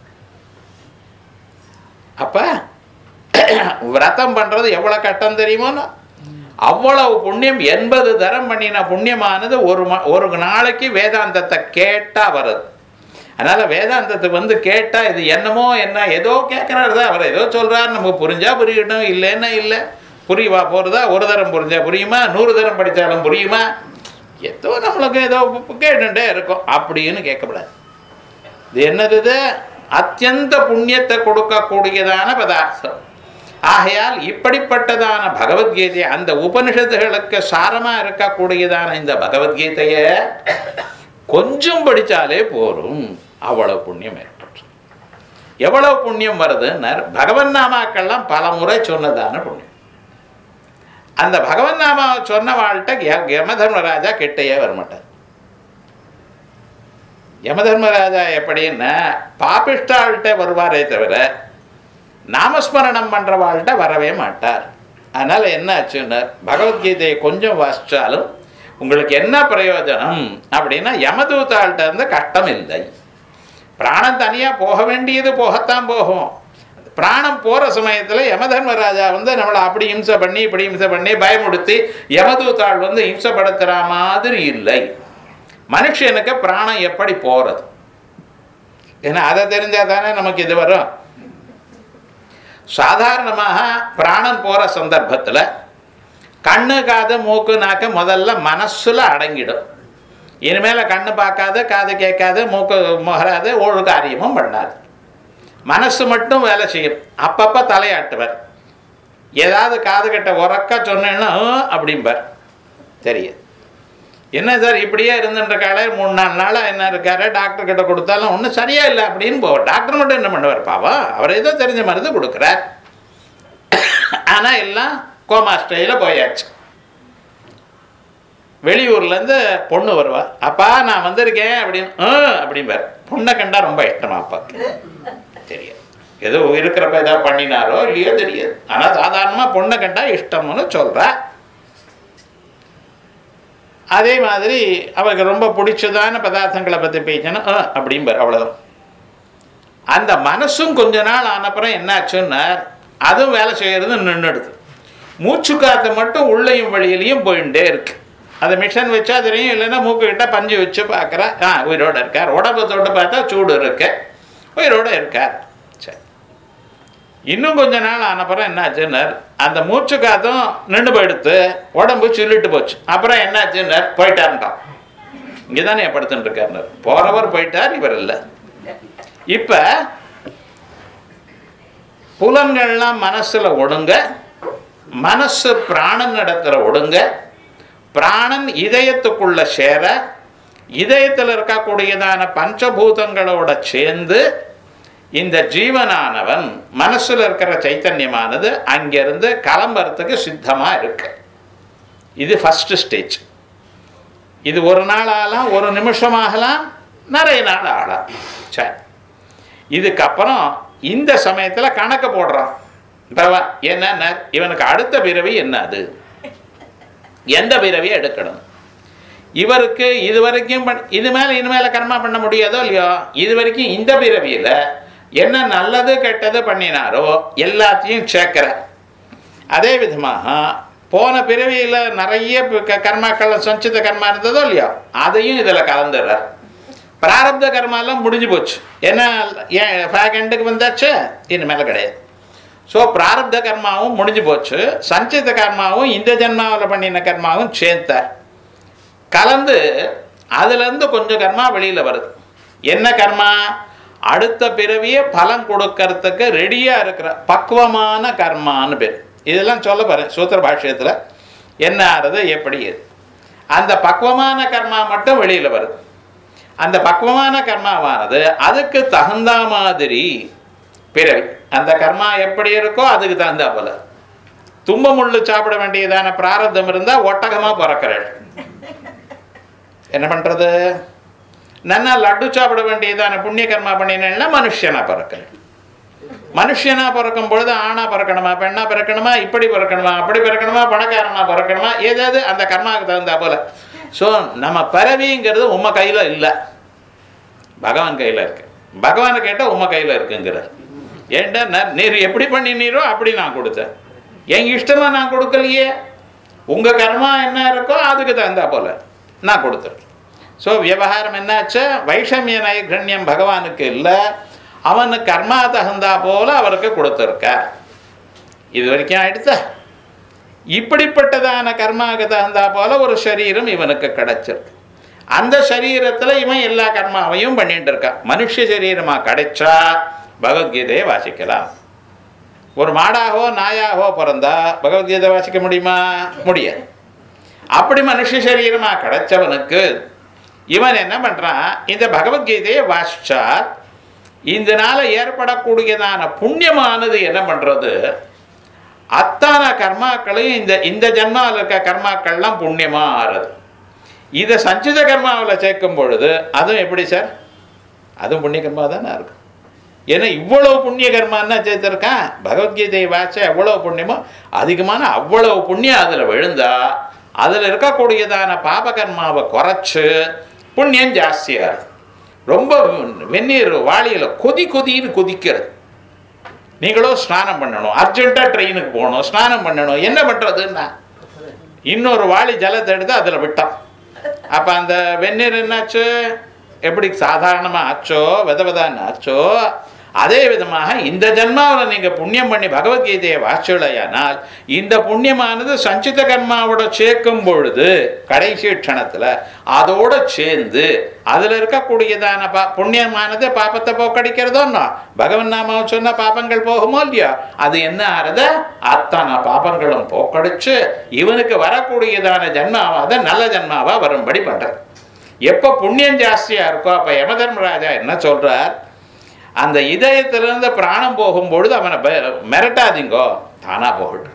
அப்ப விரதம் பண்றது எவ்வளவு கட்டம் தெரியுமோ அவ்வளவு புண்ணியம் எண்பது தரம் பண்ணின புண்ணியமானது ஒரு ம- ஒரு நாளைக்கு வேதாந்தத்தை கேட்டா வருது அதனால வேதாந்தத்துக்கு வந்து கேட்டா இது என்னமோ என்ன ஏதோ கேட்கறாரு தான் அவர் ஏதோ சொல்றாரு நமக்கு புரிஞ்சா புரியட்டும் இல்லைன்னா இல்லை புரியுவா போறதா ஒரு தரம் புரிஞ்சா புரியுமா நூறு தரம் படித்தாலும் புரியுமா ஏதோ நம்மளுக்கு ஏதோ கேட்டுட்டே இருக்கும் அப்படின்னு கேட்கக்கூடாது இது என்னது இது அத்தியந்த புண்ணியத்தை கொடுக்கக்கூடியதான பதார்த்தம் ஆகையால் இப்படிப்பட்டதான பகவத்கீதை அந்த உபனிஷத்துகளுக்கு சாரமா இருக்கக்கூடியதான இந்த பகவத்கீதையை கொஞ்சம் படித்தாலே போரும் அவ்வளவு புண்ணியம் ஏற்பட்டு எவ்வளவு புண்ணியம் வருதுன்னர் பகவன் நாமாக்கள்லாம் பல முறை சொன்னதான புண்ணியம் அந்த பகவன் நாமாவை சொன்ன வாழ்கிட்ட யம தர்மராஜா கிட்டையே வரமாட்டார் யமதர்மராஜா எப்படின்னா பாபிஷ்டாள்கிட்ட வருவாரே தவிர நாமஸ்மரணம் பண்ணுறவாள்கிட்ட வரவே மாட்டார் அதனால் என்ன ஆச்சுன்னா பகவத்கீதையை கொஞ்சம் வாசித்தாலும் உங்களுக்கு என்ன பிரயோஜனம் அப்படின்னா யமதூத்தாள்கிட்ட இருந்து கஷ்டம் இல்லை பிராணம் தனியாக போக வேண்டியது போகத்தான் போகும் பிராணம் போகிற சமயத்தில் யமதர்மராஜா வந்து நம்மளை அப்படி இம்சை பண்ணி இப்படி இம்சை பண்ணி பயமுடுத்தி யமதூத்தாள் வந்து இம்சப்படுத்துகிற மாதிரி இல்லை மனுஷனுக்கு பிராணம் எப்படி போகிறது ஏன்னா அதை தெரிஞ்சால் தானே நமக்கு இது வரும் சாதாரணமாக பிராணம் போகிற சந்தர்ப்பத்தில் கண்ணு காது மூக்கு நாக்கு முதல்ல மனசுல அடங்கிடும் இனிமேல் கண்ணு பார்க்காது காது கேட்காது மூக்கு முகராது ஒரு காரியமும் பண்ணாது மனசு மட்டும் வேலை செய்யும் அப்பப்போ தலையாட்டுவர் ஏதாவது காது கிட்ட உறக்க சொன்னேன்னா "ஆ" அப்படிம்பார் தெரியுது என்ன சார் இப்படியே இருந்துருக்காளே மூணு நாலு நாளாக என்ன இருக்காரு டாக்டர் கிட்ட கொடுத்தாலும் ஒன்றும் சரியா இல்லை அப்படின்னு போவார் டாக்டர் மட்டும் என்ன பண்ணுவார் பாவம் அவர் ஏதோ தெரிஞ்ச மருந்து கொடுக்குறார் ஆனால் எல்லாம் கோமா ஸ்டைலில் போயாச்சு வெளியூர்லேருந்து பொண்ணு வருவா அப்பா நான் வந்திருக்கேன் அப்படின்னு "ஆ" அப்படிம்பார் பொண்ணை கண்டா ரொம்ப இஷ்டமா அப்பாவுக்கு தெரியாது ஏதோ இருக்கிறப்ப ஏதாவது பண்ணினாரோ இல்லையோ தெரியாது ஆனால் சாதாரணமாக பொண்ணை கண்டா இஷ்டம்னு சொல்கிறா அதே மாதிரி அவருக்கு ரொம்ப பிடிச்சதான பதார்த்தங்களை பற்றி பேசினா "ஆ" அப்படிம்பார் அவ்வளோதான் அந்த மனசும் கொஞ்ச நாள் ஆனப்புறம் என்னாச்சுன்னா அதுவும் வேலை செய்கிறது நின்றுடுது மூச்சு காற்று மட்டும் உள்ளேயும் வெளியிலையும் போயிட்டே இருக்கு அதை மிஷன் வச்சா தெரியும் இல்லைன்னா மூக்கு கிட்ட பஞ்சு வச்சு பார்க்குறா ஆ உயிரோட இருக்கார் உடம்பை தொட்டு பார்த்தா சூடு இருக்கு உயிரோட இருக்கார் சரி இன்னும் கொஞ்ச நாள் ஆனப்புறம் என்னாச்சுன்னார் அந்த மூச்சு காத்தும் நின்று போயிடுத்து உடம்பு சில்லிட்டு போச்சு அப்புறம் என்னாச்சுன்னார் போயிட்டார்ன்றான் இங்கே தானே படுத்துட்டு இருக்காருனார் போகிறவர் போயிட்டார் இவர் இல்லை இப்போ புலன்கள்லாம் மனசுல ஒடுங்க மனசு பிராணன் இடத்துல ஒடுங்க பிராணன் இதயத்துக்குள்ள சேர இதயத்தில் இருக்கக்கூடியதான பஞ்சபூதங்களோட சேர்ந்து இந்த ஜீவனானவன் மனசுல இருக்கிற சைத்தன்யமானது அங்கிருந்து கிளம்புறதுக்கு சித்தமா இருக்கு இது ஃபர்ஸ்ட் ஸ்டேஜ் இது ஒரு நாள் ஆகலாம் ஒரு நிமிஷம் ஆகலாம் நிறைய நாள் ஆகலாம் சரி இதுக்கப்புறம் இந்த சமயத்தில் கணக்கு போடுறான் பரவா என்ன இவனுக்கு அடுத்த பிறவி என்ன அது எந்த பிறவியை எடுக்கணும் இவருக்கு இது வரைக்கும் பண் இது மேலே இனிமேல் கர்மா பண்ண முடியாதோ இல்லையோ இது வரைக்கும் இந்த பிறவியில் என்ன நல்லது கெட்டது பண்ணினாரோ எல்லாத்தையும் சேர்க்கிற அதே விதமாக போன பிறவியில் நிறைய க- கர்மாக்கள் சஞ்சித கர்மா இருந்ததோ இல்லையோ அதையும் இதில் கலந்துடுறார் பிராரப்த கர்மாலாம் முடிஞ்சு போச்சு ஏன்னா ஏன் ஃபேக் எண்டுக்கு வந்தாச்சு இனிமேல் கிடையாது ஸோ பிராரப்த கர்மாவும் முடிஞ்சு போச்சு சஞ்சித கர்மாவும் இந்த ஜென்மாவில் பண்ணின கர்மாவும் சேர்த்தார் கலந்து அதுலேருந்து கொஞ்சம் கர்மா வெளியில் வருது என்ன கர்மா அடுத்த பிறவியே பலன் கொடுக்கறதுக்கு ரெடியாக இருக்கிற பக்குவமான கர்மான்னு பேர் இதெல்லாம் சொல்ல போகிறேன் சூத்திர பாஷ்யத்தில் என்ன ஆறுது எப்படி ஏது அந்த பக்குவமான கர்மா மட்டும் வெளியில் வருது அந்த பக்குவமான கர்மாவானது அதுக்கு தகுந்த மாதிரி பிறவி அந்த கர்மா எப்படி இருக்கோ அதுக்கு தகுந்தா போல தும்ப முள்ளு சாப்பிட வேண்டியதான பிராரப்தம் இருந்தால் ஒட்டகமாக பிறக்கிறாள் என்ன பண்ணுறது நன்னா லட்டு சாப்பிட வேண்டியதான புண்ணிய கர்மா பண்ணினேன்னா மனுஷனா பிறக்கிறேன் மனுஷனா பிறக்கும் பொழுது ஆணா பிறக்கணுமா பெண்ணா பிறக்கணுமா இப்படி பிறக்கணுமா அப்படி பிறக்கணுமா பணக்காரனா பிறக்கணுமா ஏதாவது அந்த கர்மாவுக்கு தகுந்தா போல ஸோ நம்ம பிறவிங்கிறது உம்ம கையில் இல்லை பகவான் கையில் இருக்கு பகவானை கேட்டால் உம்ம கையில் இருக்குங்கிறார் ஏன்டா நான் நீர் எப்படி பண்ணினீரோ அப்படி நான் கொடுத்தேன் என் இஷ்டமா நான் கொடுக்கலையே உங்கள் கர்மா என்ன இருக்கோ அதுக்கு தகுந்தா போல நான் கொடுத்துருக்கேன் ஸோ விவகாரம் என்னாச்சு வைஷமிய நைகண்யம் பகவானுக்கு இல்லை அவனு கர்மா தகுந்தா போல அவருக்கு கொடுத்துருக்கார் இது வரைக்கும் ஆயிடுச்சா இப்படிப்பட்டதான கர்மாவுக்கு தகுந்தா போல ஒரு சரீரம் இவனுக்கு கிடைச்சிருக்கு அந்த சரீரத்தில் இவன் எல்லா கர்மாவையும் பண்ணிட்டு இருக்கான் மனுஷ சரீரமா கிடைச்சா பகவத்கீதையை வாசிக்கலாம் ஒரு மாடாகவோ நாயாகவோ பிறந்தா பகவத்கீதை வாசிக்க முடியுமா முடியாது அப்படி மனுஷ சரீரமா கிடைச்சவனுக்கு இவன் என்ன பண்றான் இந்த பகவத்கீதையை வாசிச்சா இதனால ஏற்படக்கூடியதான புண்ணியமானது என்ன பண்றது அத்தான கர்மாக்களையும் இந்த இந்த ஜென்மாவில் இருக்க கர்மாக்கள்லாம் புண்ணியமா ஆறுது இதை சஞ்சித கர்மாவில் சேர்க்கும் பொழுது அதுவும் எப்படி சார் அதுவும் புண்ணிய கர்மா தானே இருக்கும் ஏன்னா இவ்வளவு புண்ணிய கர்மான்னா சேர்த்துருக்கான் பகவத்கீதை வாச்ச எவ்வளவு புண்ணியமோ அதிகமான அவ்வளவு புண்ணியம் அதில் விழுந்தா அதில் இருக்கக்கூடியதான பாப கர்மாவை குறைச்சு புண்ணியம் ஜாஸ்தியாக இருக்கும் ரொம்ப வெந்நீர் வாளியில் கொதி கொதின்னு கொதிக்கிறது நீங்களும் ஸ்நானம் பண்ணணும் அர்ஜென்ட்டாக ட்ரெயினுக்கு போகணும் ஸ்நானம் பண்ணணும் என்ன பண்ணுறதுன்னா இன்னொரு வாளி ஜலத்தை எடுத்து அதில் விட்டான் அப்போ அந்த வெந்நீர் என்னாச்சு எப்படி சாதாரணமாக ஆச்சோ வித விதான்னு ஆச்சோ அதே விதமாக இந்த ஜென்மாவில் நீங்கள் புண்ணியம் பண்ணி பகவத்கீதையை வாச்சலையானால் இந்த புண்ணியமானது சஞ்சித கர்மாவோட சேர்க்கும் பொழுது கடைசி க்ஷணத்தில் அதோட சேர்ந்து அதில் இருக்கக்கூடியதான பா புண்ணியமானது பாப்பத்தை போக்கடிக்கிறதோன்னோ பகவன் நாமாவை சொன்ன பாப்பங்கள் போகுமோ இல்லையோ அது என்ன ஆறுது அத்தனை பாப்பங்களும் போக்கடிச்சு இவனுக்கு வரக்கூடியதான ஜென்மாவாத நல்ல ஜென்மாவா வரும்படி பண்றது எப்போ புண்ணியம் ஜாஸ்தியா இருக்கோ அப்ப யமதர்மராஜா என்ன சொல்றார் அந்த இதயத்திலிருந்து பிராணம் போகும்பொழுது அவனை ப- மிரட்டாதீங்கோ தானா போகட்டும்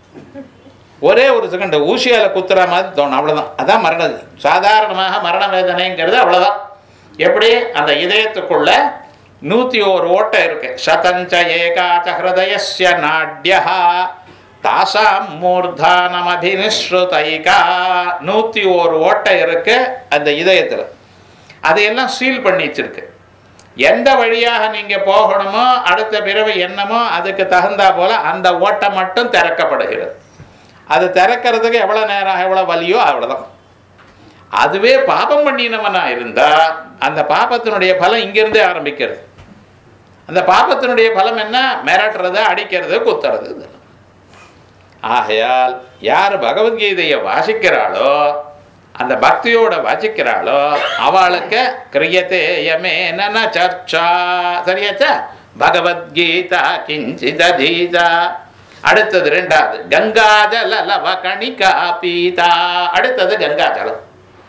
ஒரே ஒரு செகண்ட் ஊசியால குத்துற மாதிரி தோணும் அவ்வளவுதான் அதான் மரணம் சாதாரணமாக மரண வேதனைங்கிறது அவ்வளவுதான் எப்படி அந்த இதயத்துக்குள்ள நூத்தி ஒரு ஓட்டை இருக்கு சதஞ்ச ஏகாச்ச ஹிருதயஸ்ய நாட்யா தாசாம் மூர்தானம் அபினிஸ்ருதைகா நூத்தி ஒரு ஓட்டை இருக்கு அந்த இதயத்துல அதையெல்லாம் சீல் பண்ணி வச்சிருக்கு எந்த வழியாக நீங்க போகணுமோ அடுத்த பிறகு என்னமோ அதுக்கு தகுந்தா போல அந்த ஓட்டை மட்டும் திறக்கப்படுகிறது அது திறக்கிறதுக்கு எவ்வளவு நேரம் எவ்வளவு வலியோ அவ்வளவுதான் அதுவே பாபம் பண்ணினவனா இருந்தா அந்த பாபத்தினுடைய பலம் இங்கிருந்தே ஆரம்பிக்கிறது அந்த பாபத்தினுடைய பலம் என்ன மிரட்டுறது அடிக்கிறது குத்துறது இது. ஆகையால் யார் பகவத்கீதையை வாசிக்கிறாளோ அந்த பக்தியோட வாசிக்கிறாளோ அவளுக்கு கிரியத்தே யமேன சர்ச்சா சரியாச்சா பகவத்கீதா கிஞ்சிதீதா அடுத்தது ரெண்டாவது கங்காஜல லவ கணிகா பீதா அடுத்தது கங்காஜலம்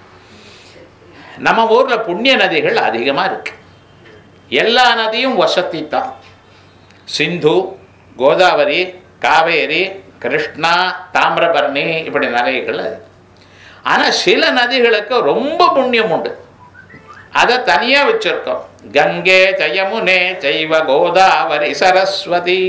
நம்ம ஊர்ல புண்ணிய நதிகள் அதிகமா இருக்கு எல்லா நதியும் வசதி தான் சிந்து கோதாவரி காவேரி கிருஷ்ணா தாமிரபரணி இப்படி நதிகள் அது ஆனால் சில நதிகளுக்கு ரொம்ப புண்ணியம் உண்டு அதை தனியாக வச்சிருக்கோம் கங்கே ஜயமுனே ஜைவ கோதாவரி சரஸ்வதி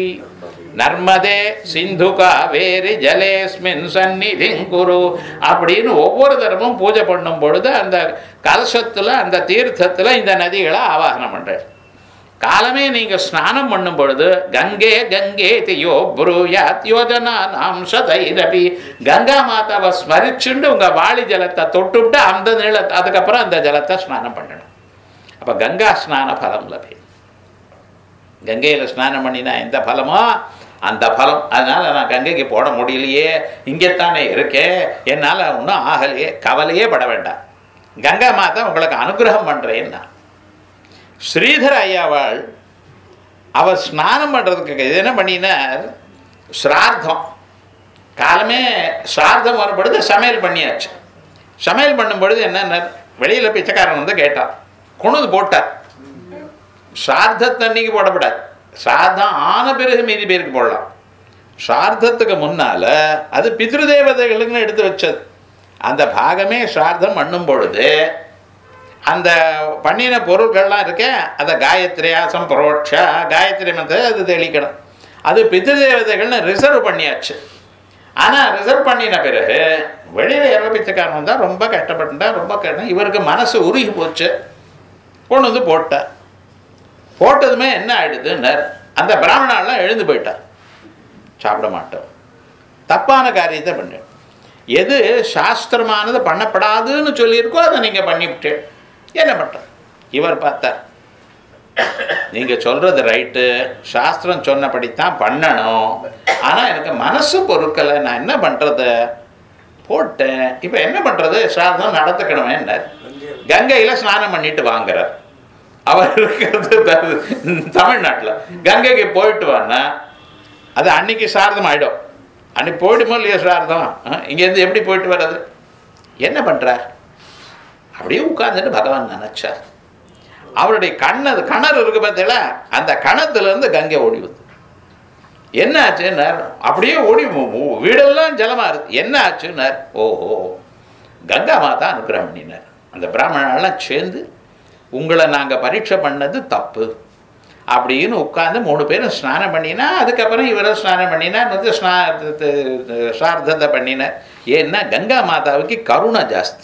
நர்மதே சிந்து காவேரி ஜலேஸ்மின் சந்நிதிங்குரு அப்படின்னு ஒவ்வொரு தரமும் பூஜை பண்ணும் பொழுது அந்த கலசத்தில் அந்த தீர்த்தத்தில் இந்த நதிகளை ஆவாகனம் பண்ணுறேன் காலமே நீங்க ஸ்நானம் பண்ணும் பொழுது கங்கே கங்கே தியோ புரூயாத் யோஜனா நாம் சதைரபி கங்கா மாதாவை ஸ்மரிச்சுண்டு உங்க வாளி ஜலத்தை தொட்டுவிட்டு அந்த நில அதுக்கப்புறம் அந்த ஜலத்தை ஸ்நானம் பண்ணணும் அப்ப கங்கா ஸ்நான பலம் லபி கங்கையில ஸ்நானம் பண்ணினா எந்த பலமோ அந்த பலம் அதனால நான் கங்கைக்கு போட முடியலையே இங்கேத்தானே இருக்கேன் என்னால் ஒன்றும் ஆகலையே கவலையே பட வேண்டாம் கங்கா மாதா உங்களுக்கு அனுகிரகம் பண்றேன்னா ஸ்ரீதர ஐயாவாள் அவர் ஸ்நானம் பண்ணுறதுக்கு இது என்ன பண்ணினார் ஸ்ரார்த்தம் காலமே ஸ்ரார்த்தம் வரும்பொழுது சமையல் பண்ணியாச்சு சமையல் பண்ணும் பொழுது என்னன்னா வெளியில் பிச்சைக்காரன் வந்து கேட்டான் கொண்டு போட்டார் ஸ்ரார்த்தத்தன்னைக்கு போடக்கூடாது ஸ்ரார்த்தம் ஆன பிறகு மீதி பேருக்கு போடலாம் ஸ்ரார்த்தத்துக்கு முன்னால அது பித்ரு தேவதைகளுக்குன்னு எடுத்து வச்சது அந்த பாகமே ஸ்ரார்த்தம் பண்ணும் பொழுது அந்த பண்ணின பொருட்கள்லாம் இருக்கே அதை காயத்ரி ஆசம் பரோட்சா காயத்ரி மந்திர அது தெளிக்கணும் அது பித்ரு தேவதைகள்னு ரிசர்வ் பண்ணியாச்சு ஆனால் ரிசர்வ் பண்ணின பிறகு வெளியில் இறங்க பிச்சைக்காரன் வந்தால் ரொம்ப கஷ்டப்பட்டுட்டா ரொம்ப கஷ்டம் இவருக்கு மனசு உருகி போச்சு கொண்டு வந்து போட்டார் போட்டதுமே என்ன ஆயிடுதுன்னார் அந்த பிராமணாலாம் எழுந்து போயிட்டார் சாப்பிட மாட்டோம் தப்பான காரியத்தை பண்ணு எது சாஸ்திரமானது பண்ணப்படாதுன்னு சொல்லியிருக்கோ அதை நீங்கள் பண்ணிவிட்டு என்ன பண்ணுற இவர் பார்த்தார் நீங்கள் சொல்கிறது ரைட்டு சாஸ்திரம் சொன்னபடித்தான் பண்ணணும் ஆனால் எனக்கு மனசு பொறுக்கலை நான் என்ன பண்ணுறது போட்டேன் இப்போ என்ன பண்ணுறது சாஸ்திரம் நடத்துக்கணுமே என்ன கங்கையில் ஸ்நானம் பண்ணிட்டு வாங்குறார் அவர் இருக்கிறது த- தமிழ்நாட்டில் கங்கைக்கு போயிட்டு வான்னா அது அன்னைக்கு சாரதம் ஆயிடும் அன்னைக்கு போயிடுமோ இல்லையா சாரதம் அஹ், இங்கேருந்து எப்படி போயிட்டு வர்றது என்ன பண்ணுறார் அப்படியே உட்கார்ந்துட்டு பகவான் நினைச்சார் அவருடைய கண்ணது கிணறு இருக்கு பார்த்தீங்களா அந்த கணத்துலேருந்து கங்கை ஓடி வந்து என்ன ஆச்சுன்னார் அப்படியே ஓடி மு- மு- வீடெல்லாம் ஜலமா இருக்கு என்ன ஆச்சுன்னார் ஓஹோ கங்கா மாதா அனுகிரகம் பண்ணினார் அந்த பிராமணெல்லாம் சேர்ந்து உங்களை நாங்கள் பரீட்சை பண்ணது தப்பு அப்படின்னு உட்காந்து மூணு பேரும் ஸ்நானம் பண்ணினா அதுக்கப்புறம் இவரும் ஸ்நானம் பண்ணினா வந்து ஸ்நா ஸ்ரார்த்தத்தை பண்ணினார் ஏன்னா கங்கா மாதாவுக்கு கருணை ஜாஸ்தி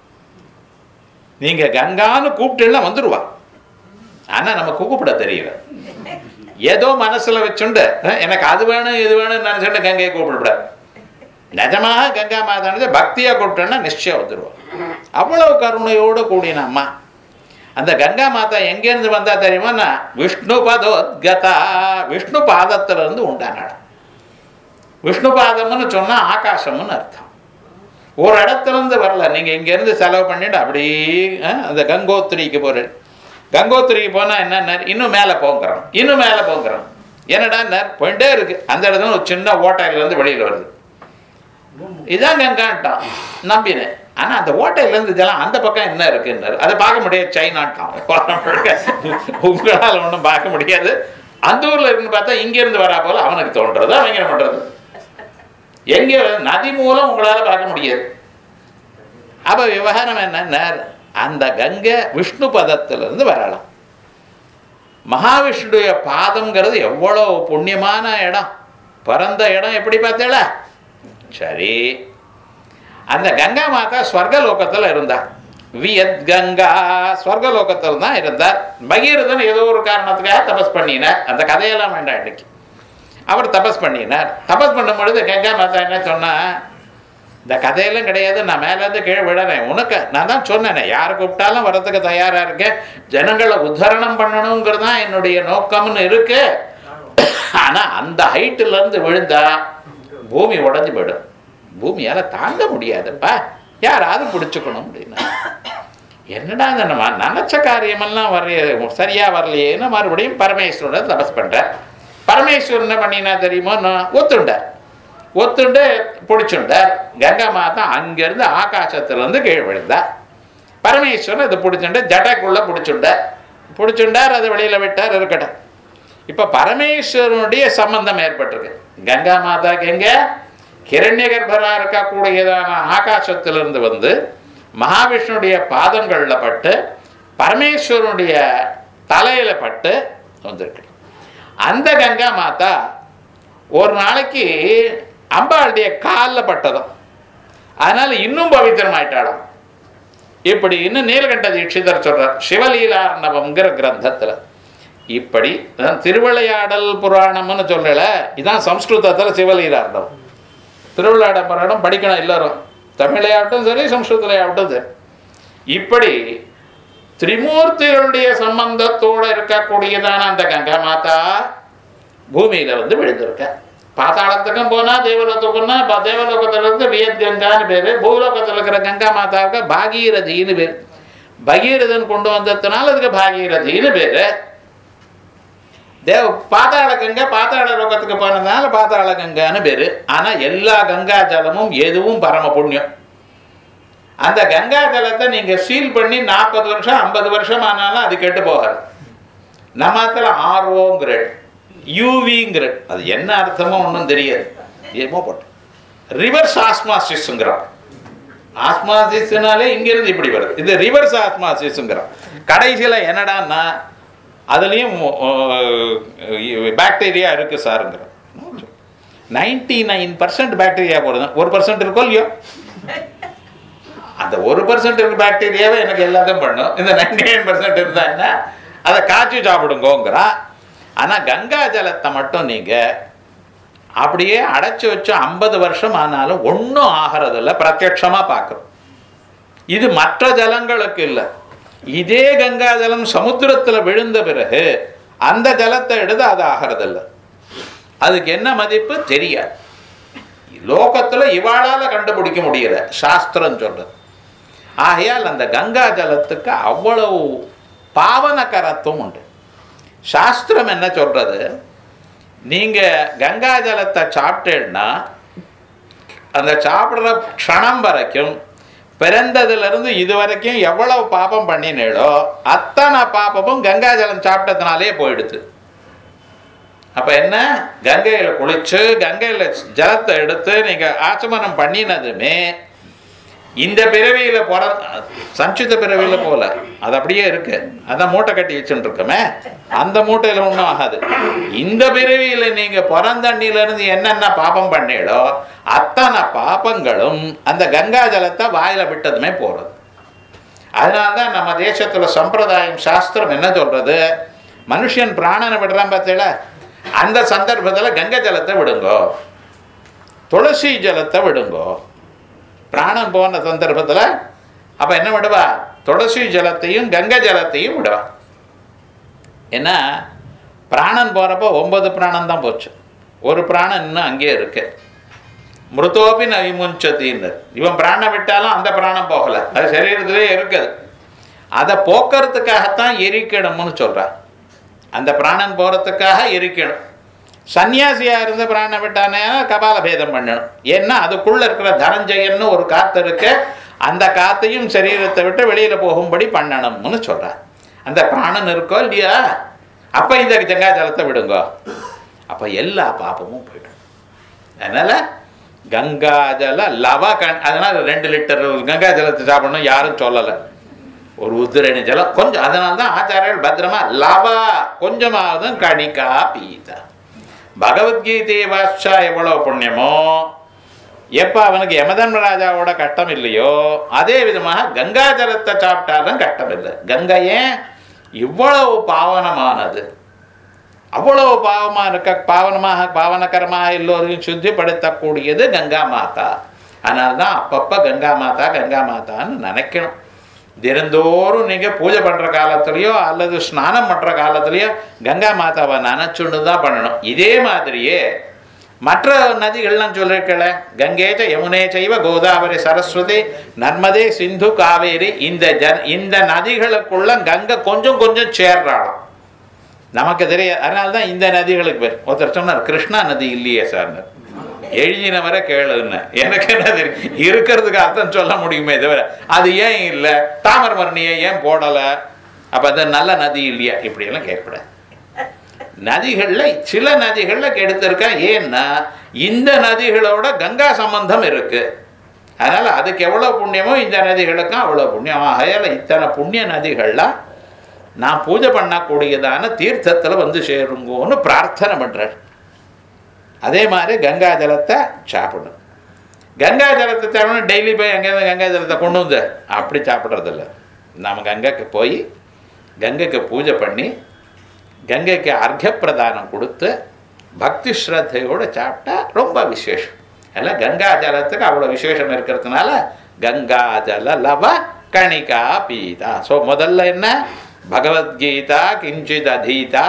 நீங்கள் கங்கான்னு கூப்பிட்டுலாம் வந்துடுவா ஆனால் நம்ம கூப்பிட தெரியல ஏதோ மனசில் வச்சுண்டு அஹ், எனக்கு அது வேணும் இது வேணும்னு நினச்சிட்டு கங்கையை கூப்பிடக்கூடாது நிஜமாக கங்கா மாதானது பக்தியாக கூப்பிட்டோன்னா நிச்சயம் வந்துடுவோம் அவ்வளவு கருணையோடு கூடின அம்மா அந்த கங்கா மாதா எங்கேருந்து வந்தா தெரியுமா விஷ்ணு பதோத்கதா விஷ்ணு பாதத்துல இருந்து உண்டானாள் விஷ்ணு பாதம்னு சொன்னா ஆகாசம்னு அர்த்தம் ஒரு இடத்துல இருந்து வரல நீங்க இங்க இருந்து செலவு பண்ணிட்டு அப்படியே அஹ், அந்த கங்கோத்திரிக்கு போறேன் கங்கோத்திரிக்கு போனா என்ன இன்னும் மேலே போங்கிறோம் இன்னும் மேலே போங்கிறோம் என்னடா நேர் போயிட்டே இருக்கு அந்த இடத்துல ஒரு சின்ன ஓட்டையில இருந்து வெளியில வருது இதான் கங்கான்ட்டான் நம்பினேன் ஆனா அந்த ஓட்டையில இருந்து இதெல்லாம் அந்த பக்கம் என்ன இருக்குன்னாரு அதை பார்க்க முடியாது சைனான்ட்டான் உங்களால் ஒன்றும் பார்க்க முடியாது அந்த ஊர்ல இருந்து பார்த்தா இங்க இருந்து வரா போல அவனுக்கு தோன்றது அவங்க என்ன பண்றது எங்க நதி மூலம் உங்களால பார்க்க முடியாது அப்ப விவகாரம் என்ன அந்த கங்கை விஷ்ணு பதத்திலிருந்து வரலாம் மகாவிஷ்ணுடைய பாதம்ங்கிறது எவ்வளவு புண்ணியமான இடம் பிறந்த இடம் எப்படி பார்த்தேளா சரி அந்த கங்கா மாதா ஸ்வர்கலோகத்தில் இருந்தார் வியத் கங்கா ஸ்வர்கலோகத்தில் தான் இருந்தார் பகீரதன் ஏதோ ஒரு காரணத்துக்காக தபஸ் பண்ணினார் அந்த கதையெல்லாம் வேண்டாம் இன்னைக்கு அவர் தபஸ் பண்ணினார் தபஸ் பண்ணும் பொழுது கங்கா மாதா என்ன சொன்னா இந்த கதையெல்லாம் கிடையாது நான் மேலேருந்து கீழே விடுறேன் உனக்கு நான் தான் சொன்னேனே யார் கூப்பிட்டாலும் வரதுக்கு தயாராக இருக்கேன் ஜனங்களை உத்தரணம் பண்ணணுங்கிறது தான் என்னுடைய நோக்கம்னு இருக்கு ஆனால் அந்த ஹைட்டுல இருந்து விழுந்தா பூமி உடைஞ்சு போயிடும் பூமியால தாங்க முடியாதுப்பா யாராவது பிடிச்சுக்கணும் அப்படின்னா என்னடா இந்த நம்ம நினச்ச காரியமெல்லாம் வரைய சரியா வரலையேன்னு மறுபடியும் பரமேஸ்வரனை தபஸ் பண்றார் பரமேஸ்வரன் என்ன பண்ணினா தெரியுமோ நான் ஒத்துண்டார் ஒத்துண்டு பிடிச்சுண்டார் கங்கா மாதா அங்கிருந்து ஆகாசத்துல இருந்து கீழே விழுந்தார் பரமேஸ்வரன் இதை பிடிச்சுண்டு ஜடைக்குள்ள பிடிச்சுண்டார் பிடிச்சுண்டார் அதை வெளியில விட்டார் இருக்கட்டும் இப்ப பரமேஸ்வரனுடைய சம்பந்தம் ஏற்பட்டிருக்கு கங்கா மாதாக்கு எங்க கிரண்ய கர்ப்பரா இருக்கக்கூடியதான ஆகாசத்திலிருந்து வந்து மகாவிஷ்ணுடைய பாதங்கள்ல பட்டு பரமேஸ்வரனுடைய தலையில பட்டு வந்திருக்கு அந்த கங்கா மாதா ஒரு நாளைக்கு அம்பாளுடைய காலில் பட்டதும் அதனால இன்னும் பவித்திரமாயிட்டாளாம் இப்படி இன்னும் நீலகண்ட தீட்சிதர் சொல்றார் சிவலீலார்ணவம்ங்கிற கிரந்தத்துல இப்படி அதான் திருவிளையாடல் புராணம்னு சொல்லல இதான் சம்ஸ்கிருதத்துல சிவலீலார்ணவம் திருவிளையாட புராணம் படிக்கணும் எல்லாரும் தமிழையாகட்டும் சரி சம்ஸ்கிருதலையாகட்டும் சரி இப்படி திரிமூர்த்திகளுடைய சம்பந்தத்தோட இருக்கக்கூடியதான அந்த கங்கா மாதா பூமியில வந்து விழுந்திருக்க பாதாளத்துக்கும் போனா தேவலோகத்துக்குன்னா ப- தேவலோகத்துல இருந்து வியத் கங்கான்னு பேரு பூலோகத்துல இருக்கிற கங்கா மாதாவுக்கு பாகீரதின்னு பேரு பகீரதன் கொண்டு வந்ததுனால அதுக்கு பாகீரதின்னு பேரு தேவ பாதாள கங்கை பாதாள லோகத்துக்கு போனதுனால பாதாள கங்கான்னு பேரு ஆனா எல்லா கங்கா ஜலமும் எதுவும் பரம புண்ணியம் அந்த கங்கா ஜலத்தை நீங்க சீல் பண்ணி நாற்பது வருஷம் ஐம்பது வருஷம் ஆனாலும் அது கெட்டு போகாது நம்மத்துல ஆர்ஓங்கிறட் யூவிங்கிறட் அது என்ன அர்த்தமோ ஒன்றும் தெரியாது ஏமோ போட்டு ரிவர்ஸ் ஆஸ்மாசிஸ்ங்கிறான் ஆஸ்மாசிஸ்னாலே இங்கிருந்து இப்படி வருது இது ரிவர்ஸ் ஆஸ்மாசிஸ்ங்கிறான் கடைசியில் என்னடான்னா அதுலேயும் பாக்டீரியா இருக்கு சாருங்கிறான் நைன்டி நைன் பர்சன்ட் பாக்டீரியா போடுது ஒரு பர்சன்ட் இருக்கோ இல்லையோ அந்த ஒரு பர்சன்ட் இருக்க பாக்டீரியாவை எனக்கு எல்லாத்தையும் பண்ணும் இந்த நைன்டி நைன் பர்சன்ட் இருந்தா என்ன அதை காய்ச்சி சாப்பிடுங்கோங்கிறா ஆனால் கங்கா ஜலத்தை மட்டும் நீங்கள் அப்படியே அடைச்சி வச்சு ஐம்பது வருஷம் ஆனாலும் ஒன்றும் ஆகிறதில்ல பிரத்யட்சமாக பார்க்குறோம் இது மற்ற ஜலங்களுக்கு இல்லை இதே கங்கா ஜலம் சமுத்திரத்தில் விழுந்த பிறகு அந்த ஜலத்தை எடுத்து அது ஆகிறதில்ல அதுக்கு என்ன மதிப்பு தெரியாது லோகத்துல இவாளால கண்டுபிடிக்க முடியல சாஸ்திரம் சொல்றது ஆகையால் அந்த கங்கா ஜலத்துக்கு அவ்வளவு பாவனகரத்துவம் உண்டு சாஸ்திரம் என்ன சொல்றது நீங்க கங்கா ஜலத்தை சாப்பிட்டேன்னா அந்த சாப்பிட்ற க்ஷணம் வரைக்கும் பிறந்ததுலேருந்து இது வரைக்கும் எவ்வளவு பாபம் பண்ணினீளோ அத்தனை பாபமும் கங்கா ஜலம் சாப்பிட்டதுனாலே போயிடுது அப்ப என்ன கங்கையில குளிச்சு கங்கையில ஜலத்தை எடுத்து நீங்க ஆச்சமனம் பண்ணினதுமே இந்த பிறவியில பிற சஞ்சித பிறவியில போல அது அப்படியே இருக்கு அதான் மூட்டை கட்டி வச்சுட்டு இருக்கோமே அந்த மூட்டையில ஒன்றும் ஆகாது இந்த பிறவியில நீங்க பிறந்தண்ணில இருந்து என்னென்ன பாபம் பண்ணீடோ அத்தனை பாபங்களும் அந்த கங்கா ஜலத்தை வாயில விட்டதுமே போறது அதனால்தான் நம்ம தேசத்துல சம்பிரதாயம் சாஸ்திரம் என்ன சொல்றது மனுஷன் பிராணனை விடுறான் பார்த்தீங்களா அந்த சந்தர்ப்பத்துல கங்கை ஜலத்தை விடுங்கோ துளசி ஜலத்தை விடுங்கோ பிராணம் போன சந்தர்ப்பத்தில் அப்போ என்ன விடுவா துளசி ஜலத்தையும் கங்கை ஜலத்தையும் விடுவா ஏன்னா பிராணன் போகிறப்போ ஒன்பது பிராணம் தான் போச்சு ஒரு பிராணம் இன்னும் அங்கேயே இருக்கு மிருதோபி நவிமுஞ்சத்தின்னு இவன் பிராணம் விட்டாலும் அந்த பிராணம் போகலை அது சரீரத்திலே இருக்குது அதை போக்குறதுக்காகத்தான் எரிக்கணும்னு சொல்கிறான் அந்த பிராணன் போகிறதுக்காக எரிக்கணும் சன்னியாசியா இருந்த பிராண விட்டானே கபால பேதம் பண்ணணும் ஏன்னா அதுக்குள்ள இருக்கிற தனஞ்சயன்னு ஒரு காத்து இருக்கு அந்த காத்தையும் சரீரத்தை விட்டு வெளியில போகும்படி பண்ணணும்னு சொல்றார் அந்த பிராணன் இருக்கோ இல்லையா அப்ப இந்த கங்கா ஜலத்தை விடுங்க அப்ப எல்லா பாப்பமும் போயிடும் அதனால கங்கா ஜல லவ கண் அதனால ரெண்டு லிட்டர் கங்கா ஜலத்தை சாப்பிடணும் யாரும் சொல்லலை ஒரு உத்திரணி ஜலம் கொஞ்சம் அதனால தான் ஆச்சாரியர்கள் பத்திரமா லவா கொஞ்சமாவது கணிக்கா பீதா பகவத்கீதையை வாசிச்சா எவ்வளோ புண்ணியமோ எப்போ அவனுக்கு யமதர்மராஜாவோட கட்டம் இல்லையோ அதே விதமாக கங்கா ஜலத்தை சாப்பிட்டாலும் கட்டம் இல்லை கங்கை ஏன் இவ்வளவு பாவனமானது அவ்வளவு பாவமா இருக்க பாவனமாக பாவனகரமாக எல்லோரையும் சுத்திப்படுத்தக்கூடியது கங்கா மாதா அதனால தான் அப்பப்போ கங்கா மாதா கங்கா மாதான்னு நினைக்கணும் தினந்தோறும் நீங்கள் பூஜை பண்ணுற காலத்துலேயோ அல்லது ஸ்நானம் பண்ணுற காலத்துலேயோ கங்கா மாதாவை நினச்சுண்டு தான் பண்ணணும் இதே மாதிரியே மற்ற நதிகள்லாம் சொல்லிருக்கல கங்கேச்ச யமுனே செய்வ கோதாவரி சரஸ்வதி நர்மதே சிந்து காவேரி இந்த ஜன் இந்த நதிகளுக்குள்ள கங்கை கொஞ்சம் கொஞ்சம் சேர்றாளாம் நமக்கு தெரியாது அதனால தான் இந்த நதிகளுக்கு பேர் ஒருத்தர் சொன்னார் கிருஷ்ணா நதி இல்லையே சார்னு எழுதினவரை கேளுன்னு எனக்கு என்ன தெரியும் இருக்கிறதுக்கு அர்த்தம் சொல்ல முடியுமே தவிர அது ஏன் இல்லை தாமிரபரணியை ஏன் போடலை அப்போ அது நல்ல நதி இல்லையா இப்படியெல்லாம் கேட்கக்கூடாது நதிகளில் சில நதிகளில் கெடுத்திருக்கா ஏன்னா இந்த நதிகளோட கங்கா சம்பந்தம் இருக்கு அதனால அதுக்கு எவ்வளோ புண்ணியமோ இந்த நதிகளுக்கும் அவ்வளோ புண்ணியம் ஆகையால் இத்தனை புண்ணிய நதிகள்லாம் நான் பூஜை பண்ணக்கூடியதான தீர்த்தத்தில் வந்து சேருங்கோன்னு பிரார்த்தனை பண்ணுறார் அதே மாதிரி கங்கா ஜலத்தை சாப்பிடணும் கங்கா ஜலத்தை சாப்பிடணும் டெய்லி போய் அங்கேருந்து கங்கா ஜலத்தை கொண்டு வந்து அப்படி சாப்பிட்றதில்ல நம்ம கங்கைக்கு போய் கங்கைக்கு பூஜை பண்ணி கங்கைக்கு அர்க்க பிரதானம் கொடுத்து பக்தி ஸ்ரத்தையோடு சாப்பிட்டா ரொம்ப விசேஷம் எல்லாம் கங்கா ஜலத்துக்கு அவ்வளோ விசேஷம் இருக்கிறதுனால கங்கா ஜல லவ கணிகா பீதா ஸோ முதல்ல என்ன பகவத்கீதா கிஞ்சித் அதீதா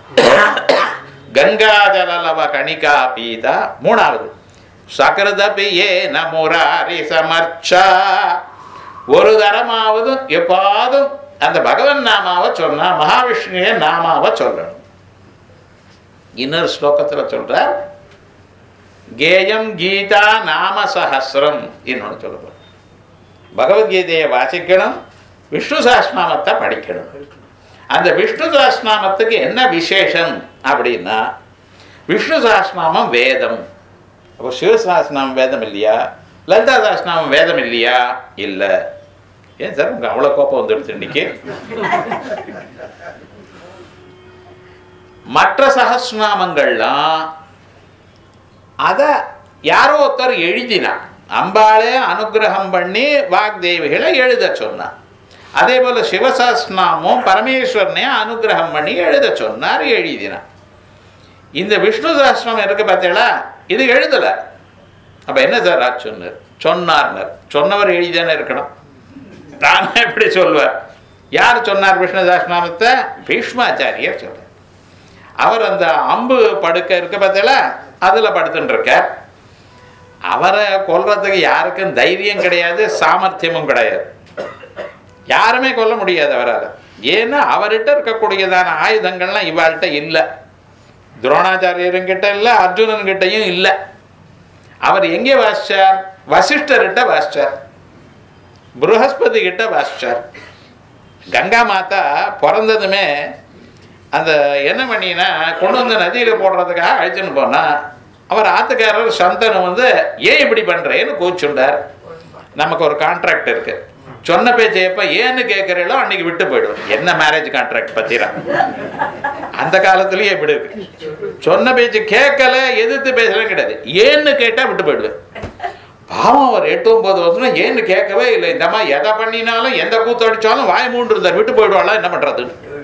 கங்காஜல லவ கணிகா பீதா மூணாவது சகரதபி ஏ நமுராரி சமர்ச்சா ஒரு தரமாவது எப்பாவதும் அந்த பகவன் நாமாவை சொன்னா மகாவிஷ்ணுவே நாமாவை சொல்லணும் இன்னொரு ஸ்லோகத்தில் சொல்றார் கேயம் கீதா நாம சஹசிரம் இன்னொன்று சொல்லப்படும் பகவத்கீதையை வாசிக்கணும் விஷ்ணு சாஸ்நாமத்தை படிக்கணும் அந்த விஷ்ணு சாஸ்நாமத்துக்கு என்ன விசேஷம் அப்படின்னா விஷ்ணு சாஸ்நாமம் வேதம் அப்போ சிவ சாஸ்நாமம் வேதம் இல்லையா லலிதா சாஸ்நாமம் வேதம் இல்லையா இல்லை ஏன் சார் உங்களுக்கு அவ்வளோ கோப்பம் வந்துடுச்சு இன்னைக்கு மற்ற சகஸ்நாமங்கள்லாம் அதை யாரோ ஒருத்தர் எழுதினா அம்பாளே அனுகிரகம் பண்ணி வாக்தேவிகளை எழுத சொன்னான் அதே போல சிவசாஸ்நாமும் பரமேஸ்வரனே அனுகிரகம் பண்ணி எழுத சொன்னார் எழுதினார் இந்த விஷ்ணு சாஸ்திரம் இருக்கு பார்த்தீங்களா இது எழுதலை அப்போ என்ன சார் ஆச்சு சொன்னார் சொன்னார்னர் சொன்னவர் எழுதிதானே இருக்கணும் தானே எப்படி சொல்வார் யார் சொன்னார் விஷ்ணு சாஸ்திரநாமத்தை பீஷ்மாச்சாரியர் சொல்றார் அவர் அந்த அம்பு படுக்க இருக்கு பார்த்தீங்களா அதில் படுத்துட்டு இருக்கார் அவரை கொல்றதுக்கு யாருக்கும் தைரியம் கிடையாது சாமர்த்தியமும் கிடையாது யாருமே கொல்ல முடியாது அவரால் ஏன்னா அவர்கிட்ட இருக்கக்கூடியதான ஆயுதங்கள்லாம் இவாள்கிட்ட இல்லை துரோணாச்சாரியரும் கிட்ட இல்லை அர்ஜுனன் கிட்டையும் இல்லை அவர் எங்கே வாசிச்சார் வசிஷ்டர்கிட்ட வாசிச்சார் புருஹஸ்பதி கிட்ட வாசிச்சார் கங்கா மாதா பிறந்ததுமே அந்த என்ன பண்ணினா கொண்டு வந்து நதியில் போடுறதுக்காக அழைச்சின்னு போனா அவர் ஆத்துக்காரர் சந்தனம் வந்து ஏன் இப்படி பண்றேன்னு கூச்சுண்டார் நமக்கு ஒரு கான்ட்ராக்ட் இருக்கு சொன்ன பேச்சை எப்ப ஏன்னு கேட்கறீங்களோ அன்னைக்கு விட்டு போயிடும் என்ன மேரேஜ் கான்ட்ராக்ட் பத்திரா அந்த காலத்துலயே இப்படி இருக்கு சொன்ன பேச்சு கேட்கல எதிர்த்து பேசலாம் கிடையாது ஏன்னு கேட்டா விட்டு போயிடுவேன் பாவம் ஒரு எட்டு ஒன்பது வருஷம் ஏன்னு கேட்கவே இல்லை இந்த அம்மா எதை பண்ணினாலும் எந்த கூத்து அடிச்சாலும் வாய் மூன்று இருந்தார் விட்டு போயிடுவாளா என்ன பண்றது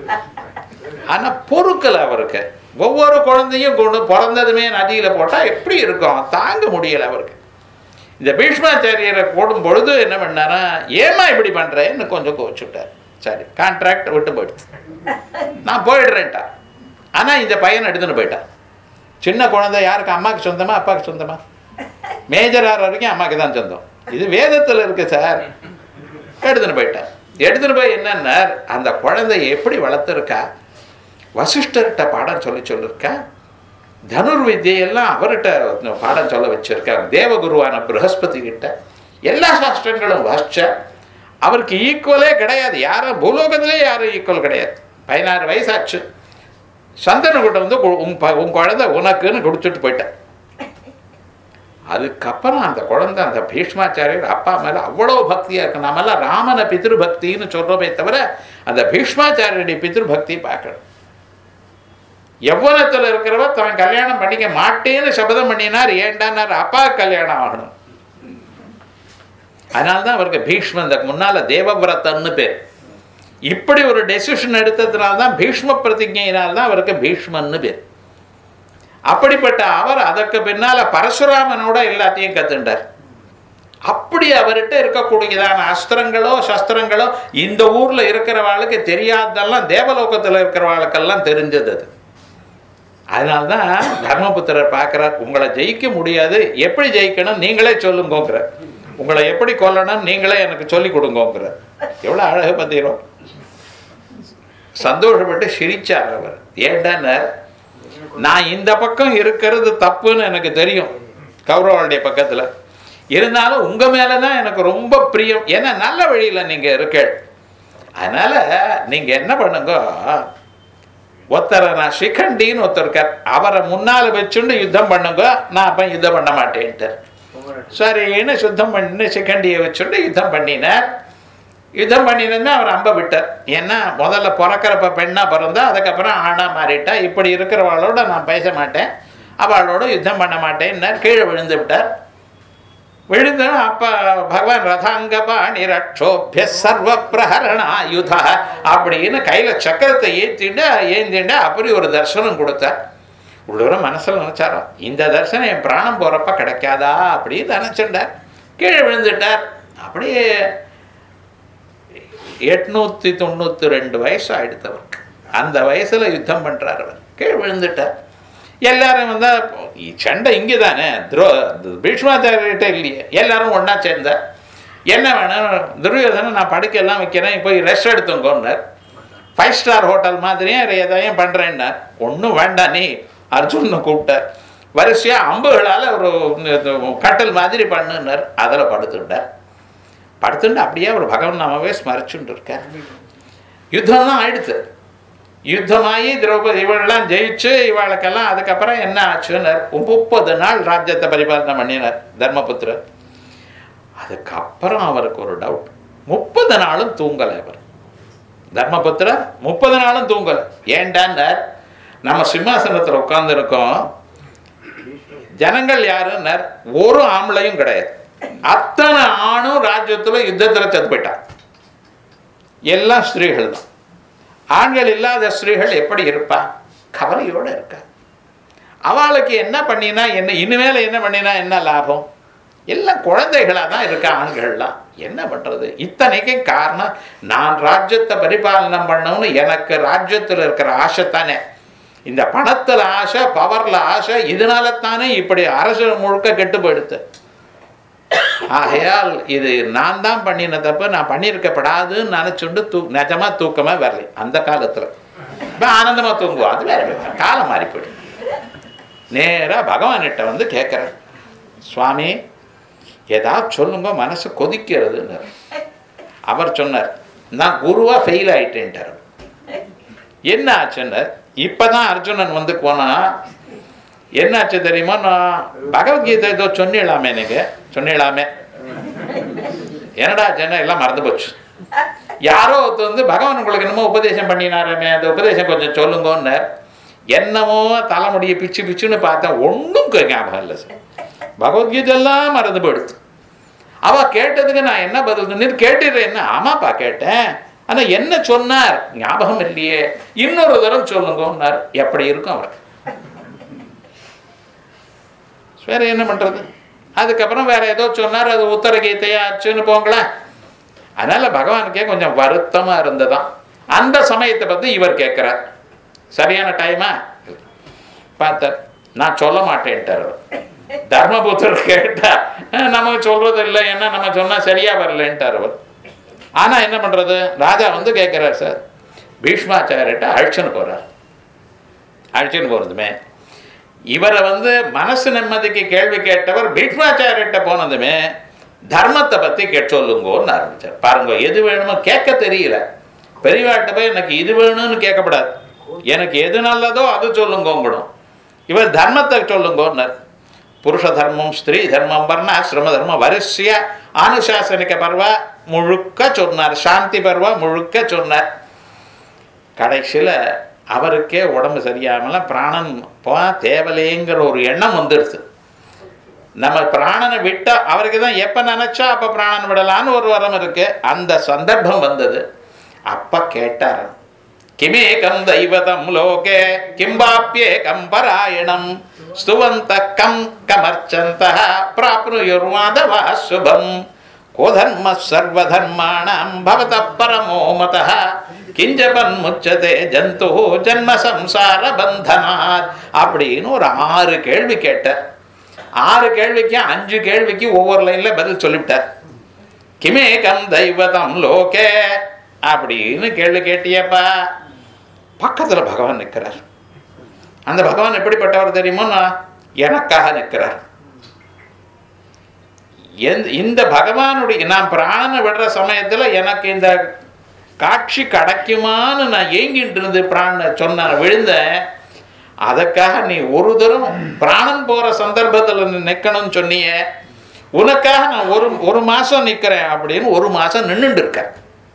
ஆனா பொறுக்கல அவருக்கு ஒவ்வொரு குழந்தையும் கொண்டு பிறந்ததுமே நதியில போட்டா எப்படி இருக்கும் தாங்க முடியல அவருக்கு இந்த பீஷ்மாச்சாரியரை போடும் பொழுது என்ன பண்ணாரா ஏமா இப்படி பண்றேன்னு கொஞ்சம் கோச்சுட்டார் சரி கான்ட்ராக்ட் விட்டு போயிடுச்சு நான் போயிடுறேன்ட்டா ஆனா இந்த பையன் எடுத்துன்னு போயிட்டான் சின்ன குழந்தை யாருக்கு அம்மாக்கு சொந்தமா அப்பாவுக்கு சொந்தமா மேஜர் ஆகிற வரைக்கும் அம்மாக்கு தான் சொந்தம் இது வேதத்துல இருக்கு சார் எடுத்துன்னு போயிட்டார் எடுத்துன்னு போய் என்னன்னா அந்த குழந்தைய எப்படி வளர்த்துருக்கா வசிஷ்டர்கிட்ட பாடம் சொல்லி சொல்லிருக்கா தனுர் வித்தியெல்லாம் அவர்கிட்ட பாடம் சொல்ல வச்சிருக்கார் தேவகுருவான ப்ரஹஸ்பதி கிட்ட எல்லா சாஸ்திரங்களும் வாசிச்ச அவருக்கு ஈக்குவலே கிடையாது யாரும் பூலோகத்திலே யாரும் ஈக்குவல் கிடையாது பதினாறு வயசாச்சு சந்தன கூட வந்து கு- உன் ப- உன் குழந்தை உனக்குன்னு கொடுத்துட்டு போயிட்டேன் அதுக்கப்புறம் அந்த குழந்தை அந்த பீஷ்மாச்சாரியர் அப்பா மேல அவ்வளோ பக்தியா இருக்கு நாமெல்லாம் ராமனை பித்ரு பக்தின்னு சொல்றோமே தவிர அந்த பீஷ்மாச்சாரியருடைய பித்ரு பக்தி பார்க்கணும் யௌவனத்துல இருக்கிறவர் தான் கல்யாணம் பண்ணிக்க மாட்டேன்னு சபதம் பண்ணினார் ஏண்டானார் அப்பா கல்யாணம் ஆகணும் அதனால்தான் அவருக்கு பீஷ்ம இந்த முன்னால தேவவிரதன்னு பேர் இப்படி ஒரு டெசிஷன் எடுத்ததுனால தான் பீஷ்ம பிரதிஜையினால் தான் அவருக்கு பீஷ்மன்னு பேர் அப்படிப்பட்ட அவர் அதற்கு பின்னால பரசுராமனோட எல்லாத்தையும் கத்துண்டார் அப்படி அவர்கிட்ட இருக்கக்கூடியதான அஸ்திரங்களோ சஸ்திரங்களோ இந்த ஊர்ல இருக்கிறவாளுக்கு தெரியாததெல்லாம் தேவலோகத்துல இருக்கிறவாளுக்கெல்லாம் தெரிஞ்சது அது அதனால்தான் தர்மபுத்திரர் பார்க்கிறார் உங்களை ஜெயிக்க முடியாது எப்படி ஜெயிக்கணும் நீங்களே சொல்லுங்கோங்கிற உங்களை எப்படி கொல்லணும் நீங்களே எனக்கு சொல்லி கொடுங்கோங்கிற எவ்வளவு அழகு பத்திரும் சந்தோஷப்பட்டு சிரிச்சார் அவர் ஏண்டான்னு நான் இந்த பக்கம் இருக்கிறது தப்புன்னு எனக்கு தெரியும் கௌரவாளுடைய பக்கத்துல இருந்தாலும் உங்க மேலதான் எனக்கு ரொம்ப பிரியம் ஏன்னா நல்ல வழியில நீங்க இருக்க அதனால நீங்க என்ன பண்ணுங்க ஒருத்தரை நான் சிகண்டின்னு ஒருத்தர் இருக்கார் அவரை முன்னால வச்சுண்டு யுத்தம் பண்ணுங்க நான் அப்ப யுத்தம் பண்ண மாட்டேன்ட்டு சரின்னு சுத்தம் பண்ணி சிகண்டியை வச்சுட்டு யுத்தம் பண்ணினார் யுத்தம் பண்ணினதுமே அவர் அம்ப விட்டார் ஏன்னா முதல்ல பிறக்கிறப்ப பெண்ணா பிறந்தா அதுக்கப்புறம் ஆணா மாறிட்டா இப்படி இருக்கிறவளோட நான் பேச மாட்டேன் அவளோட யுத்தம் பண்ண மாட்டேன்னார் கீழே விழுந்து விட்டார் விழுந்து அப்ப பகவான் ரதாங்கபாணி ரட்சோபிய சர்வ பிரஹரண யுதா அப்படின்னு கையில சக்கரத்தை ஏத்திண்டு ஏந்திண்டு அப்படி ஒரு தரிசனம் கொடுத்தார் உள்ளூர மனசுல நினைச்சாரோ இந்த தரிசனம் என் பிராணம் போறப்ப கிடைக்காதா அப்படின்னு நினைச்சுட்டார் கீழே விழுந்துட்டார் அப்படியே எட்நூத்தி தொண்ணூத்தி ரெண்டு வயசு ஆயிடுத்து அவருக்கு அந்த வயசுல யுத்தம் பண்றார் அவர் கீழே விழுந்துட்டார் எல்லாரும் வந்தா இ- சண்டை இங்கே தானே துரோ பீஷ்மாச்சாரியர்கிட்ட இல்லையே எல்லாரும் ஒண்ணா சேர்ந்தார் என்ன வேணும் துரியோதனன் நான் படுக்கையெல்லாம் வைக்கிறேன் போய் ரெஸ்ட் எடுத்துங்கோன்னார் ஃபைவ் ஸ்டார் ஹோட்டல் மாதிரியே எதையும் பண்றேன்னார் ஒன்றும் வேண்டாம் நீ அர்ஜுன்னு கூப்பிட்டார் வரிசையா அம்புகளால் ஒரு கட்டல் மாதிரி பண்ணுன்னார் அதில் படுத்துட்டார் படுத்துட்டு அப்படியே அவர் பகவன் நாமாவே ஸ்மரிச்சுட்டு இருக்கார் யுத்தம் தான் ஆயிடுச்சு யுத்தமாகி திரௌபதி இவளெல்லாம் ஜெயிச்சு இவளுக்கெல்லாம் அதுக்கப்புறம் என்ன ஆச்சுன்னார் முப்பது நாள் ராஜ்யத்தை பரிபாலனை பண்ணினார் தர்மபுத்திரர் அதுக்கப்புறம் அவருக்கு ஒரு டவுட் முப்பது நாளும் தூங்கலை அவர் தர்மபுத்திரர் முப்பது நாளும் தூங்கலை ஏண்டான்னார் நம்ம சிம்மாசனத்தில் உட்கார்ந்துருக்கோம் ஜனங்கள் யாருன்னார் ஒரு ஆம்பளையும் கிடையாது அத்தனை ஆணும் ராஜ்யத்துல யுத்தத்துல செத்து போயிட்டான் எல்லாம் ஸ்திரீகள் தான் ஆண்கள் இல்லாத ஸ்திரீகள் எப்படி இருப்பா கவலையோட இருக்கா அவளுக்கு என்ன பண்ணினா என்ன இனிமேல என்ன பண்ணினா என்ன லாபம் எல்லாம் குழந்தைகளாக தான் இருக்கா ஆண்கள்லாம் என்ன பண்றது இத்தனைக்கும் காரணம் நான் ராஜ்யத்தை பரிபாலனம் பண்ணணும்னு எனக்கு ராஜ்யத்தில் இருக்கிற ஆசை தானே இந்த பணத்துல ஆசை பவர்ல ஆசை இதனால தானே இப்படி அரசு முழுக்க கெட்டு போயிடுத்து ஆகையால் இது நான் தான் பண்ணின தப்பு நான் பண்ணியிருக்கப்படாதுன்னு நினைச்சுண்டு தூ நிஜமா தூக்கமே வரலை அந்த காலத்துல இப்போ ஆனந்தமா தூங்குவோம் அது வேற விஷயம். காலம் மாறி போயிடும் நேரா பகவான்கிட்ட வந்து கேட்குறேன் சுவாமி ஏதாவது சொல்லுங்க மனசு கொதிக்கிறதுன்னு அவர் சொன்னார் நான் குருவா ஃபெயில் ஆயிட்டேன்ட்டார் என்ன ஆச்சுன்னார் இப்பதான் அர்ஜுனன் வந்து போனா என்னாச்சு தெரியுமா நான் பகவத்கீதை ஏதோ சொன்னிடலாமே எனக்கு சொன்னிடலாமே என்னடா ஜன எல்லாம் மறந்து போச்சு யாரோ ஒருத்தர் வந்து பகவான் உங்களுக்கு என்னமோ உபதேசம் பண்ணினாருமே அந்த உபதேசம் கொஞ்சம் சொல்லுங்கன்னார் என்னமோ தலைமுடியை பிச்சு பிச்சுன்னு பார்த்தேன் ஒன்றும் ஞாபகம் இல்லை சார் பகவத்கீதையெல்லாம் மறந்து போயிடுது அவ கேட்டதுக்கு நான் என்ன பதில் சொன்னேன் கேட்டுடுறேன் என்ன ஆமாப்பா கேட்டேன் ஆனா என்ன சொன்னார் ஞாபகம் இல்லையே இன்னொரு தரம் சொல்லுங்கன்னார் எப்படி இருக்கும் அவர் வேற என்ன பண்றது அதுக்கப்புறம் வேற ஏதோ சொன்னார் அது உத்தர கீதையா ஆச்சுன்னு போங்களேன் அதனால பகவானுக்கே கொஞ்சம் வருத்தமா இருந்ததாம் அந்த சமயத்தை பத்தி இவர் கேட்கிறார் சரியான டைமா பார்த்தார் நான் சொல்ல மாட்டேன்ட்டார் அவர். தர்மபுத்தர் கேட்டா "அஹ், நமக்கு சொல்றது இல்லை என்ன நம்ம சொன்னா சரியா வரலன்ட்டார் அவர் ஆனா என்ன பண்றது ராஜா வந்து கேட்கிறார் சார் பீஷ்மாச்சாரிட்ட அழிச்சுன்னு போறார் அழிச்சுன்னு போறதுமே இவரை வந்து மனசு நிம்மதிக்கு கேள்வி கேட்டவர் பீஷ்மாச்சாரிட்ட போனதுமே தர்மத்தை பத்தி கேட்டு சொல்லுங்கன்னு ஆரம்பிச்சார் பாருங்க எது வேணுமோ கேட்க தெரியல பெரியவாட்ட போய் எனக்கு இது வேணும்னு கேட்கக்கூடாது எனக்கு எது நல்லதோ அது சொல்லுங்கோங்கணும் இவர் தர்மத்தை சொல்லுங்கன்னார் புருஷ தர்மம் ஸ்திரீ தர்மம் வர்ண ஆசிரம தர்மம் வரிசைய ஆனுசாசனிக பர்வ முழுக்க சொன்னார் சாந்தி பர்வ முழுக்க சொன்னார் கடைசியில் அவருக்கே உடம்பு சரியாமல பிராணன் போ தேவலேங்கிற ஒரு எண்ணம் வந்துடுது நம்ம பிராணனை விட்டா அவருக்கு தான் எப்போ நினைச்சா அப்போ பிராணன் விடலான்னு ஒரு வரம் இருக்கு அந்த சந்தர்ப்பம் வந்தது அப்ப கேட்டார் கிமேகம் தெய்வதம் லோகே கிம்பாப்பியேகம் பராயணம் ஸ்துவந்த கம் கமர்ச்சந்த பிராப்னுயுர்வாதவா சுபம் கோதர்ம சர்வதர்மாணம் பவத பரமோ மதः கிஞ்சபன் முச்சதே ஜந்து ஜன்ம சம்சார பந்தனாத் அப்படின்னு ஒரு ஆறு கேள்வி கேட்டார் ஆறு கேள்விக்கு அஞ்சு கேள்விக்கு ஒவ்வொரு லைன்ல பதில் சொல்லிவிட்டார் கிமேகம் தெய்வதம் லோகே அப்படின்னு கேள்வி கேட்டியப்பா பக்கத்துல பகவான் நிற்கிறார் அந்த பகவான் எப்படிப்பட்டவர் தெரியுமோ நான் எனக்காக நிற்கிறார் எந்த- இந்த பகவானுடைய நான் பிராணனை விடுற சமயத்துல எனக்கு இந்த காட்சி கிடைக்குமான்னு நான் ஏங்கிட்டு இருந்து பிராண சொன்ன விழுந்தேன் அதுக்காக நீ ஒரு தரம் பிராணன் போற சந்தர்ப்பத்துல நீ நிக்கணும்னு சொன்னியே உனக்காக நான் ஒரு ஒரு மாசம் நிக்கிறேன் அப்படின்னு ஒரு மாசம் நின்னுட்டு இருக்கேன்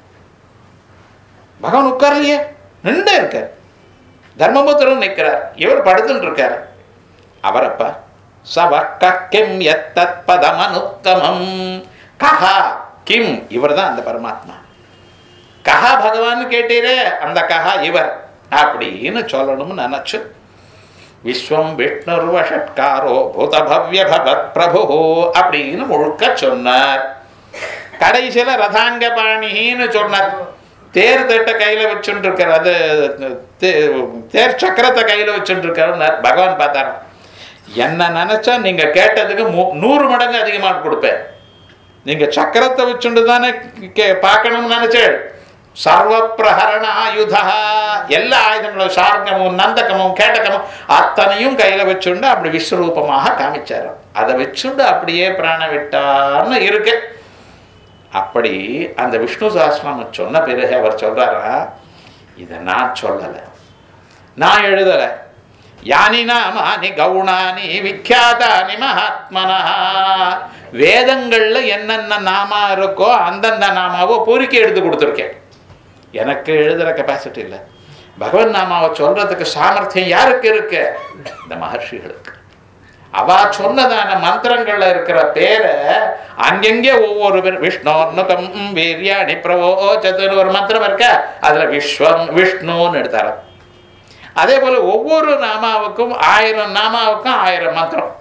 பகவான் உட்கார்லையே நின்று இருக்கார் தர்மபுத்திரன் நிற்கிறார் இவர் படுத்துட்டு இருக்கார் அவரப்பா சவ கிம் எத்தத் பதமனுத்தமம் கஹா கிம் இவர் தான் அந்த பரமாத்மா கஹா பகவான் கேட்டீரே அந்த கஹா இவர் அப்படின்னு சொல்லணும்னு நினைச்சு விஸ்வம் விஷ்ணுர்வஷட்காரோ பூதபவ்ய பவத் பிரபு அப்படின்னு முழுக்க சொன்னார் கடைசியில ரதாங்க பாணின்னு சொன்னார் தேர் தட்டை கையில வச்சுட்டு இருக்கார் அது தே- தேர் சக்கரத்தை கையில வச்சுட்டு இருக்காரு பகவான் பார்த்தாரு என்ன நினைச்சா நீங்க கேட்டதுக்கு மு- நூறு மடங்கு அதிகமா கொடுப்பேன் நீங்க சக்கரத்தை வச்சுட்டு தானே கே- பார்க்கணும்னு நினைச்சேன் சர்வ பிரஹரண ஆயுதா எல்லா ஆயுதங்களும் சார்கமும் நந்தகமும் கேட்டகமும் அத்தனையும் கையில வச்சுண்டு அப்படி விஸ்வரூபமாக காமிச்சாரு அதை வச்சுண்டு அப்படியே பிராண விட்டார்னு இருக்கு அப்படி அந்த விஷ்ணு சஹஸ்ரநாமம் சொன்ன பிறகு அவர் சொல்றாரா இதை நான் சொல்லலை நான் எழுதலை யானி நாமானி கவுனானி விக்யாதானி மகாத்மனா வேதங்கள்ல என்னென்ன நாமா இருக்கோ அந்தந்த நாமாவை பொறுக்கி எடுத்து கொடுத்துருக்கேன் எனக்கு எழுதுற கெப்பாசிட்டி இல்லை பகவன் நாமாவை சொல்றதுக்கு சாமர்த்தியம் யாருக்கு இருக்கு இந்த மகர்ஷிகளுக்கு அவ சொன்னதான மந்திரங்கள்ல இருக்கிற பேரை அங்கங்கே ஒவ்வொரு பேர் விஷ்ணோன்னுகம் வீரியாணி பிரவோச்சதுன்னு ஒரு மந்திரம் இருக்க அதுல விஸ்வம் விஷ்ணுன்னு எடுத்தாரு அதே போல ஒவ்வொரு நாமாவுக்கும் ஆயிரம் நாமாவுக்கும் ஆயிரம் மந்திரம்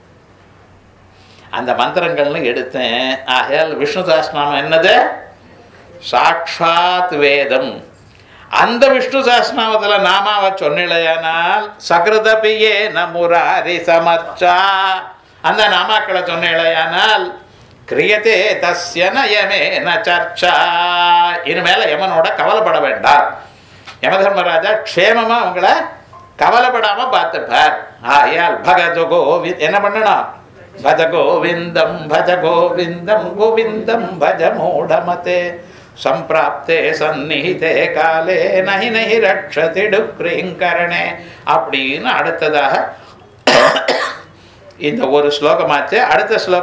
அந்த மந்திரங்கள்னு எடுத்தேன் ஆகையால் விஷ்ணு சஹஸ்ரநாமம் என்னது சாட்சாத் வேதம் அந்த விஷ்ணு சஹஸ்ரநாமத்துல நாமாவை சொன்னிலையானால் சகிருதபியே நமுராரி சமர்ச்சா அந்த நாமாக்களை சொன்னிலையானால் கிரியதே தஸ்ய நயமே ந சர்ச்சா இனிமேல யமனோட கவலைப்பட வேண்டாம் யமதர்மராஜா க்ஷேமமா அவங்கள கவலைப்படாம பார்த்துப்பார் ஆயால் பகஜ கோவிந்த் என்ன பண்ணணும் பஜ கோவிந்தம் பஜ கோவிந்தம் கோவிந்தம் பஜ மூடமதே சம்பிராப்தே சந்நிஹிதே காலே நஹி நஹி ரக்ஷதி டுக்ரீங்கரணே அப்படின்னு அடுத்ததாக இந்த ஒரு ஸ்லோகமாச்சு அடுத்த ஸ்லோகம்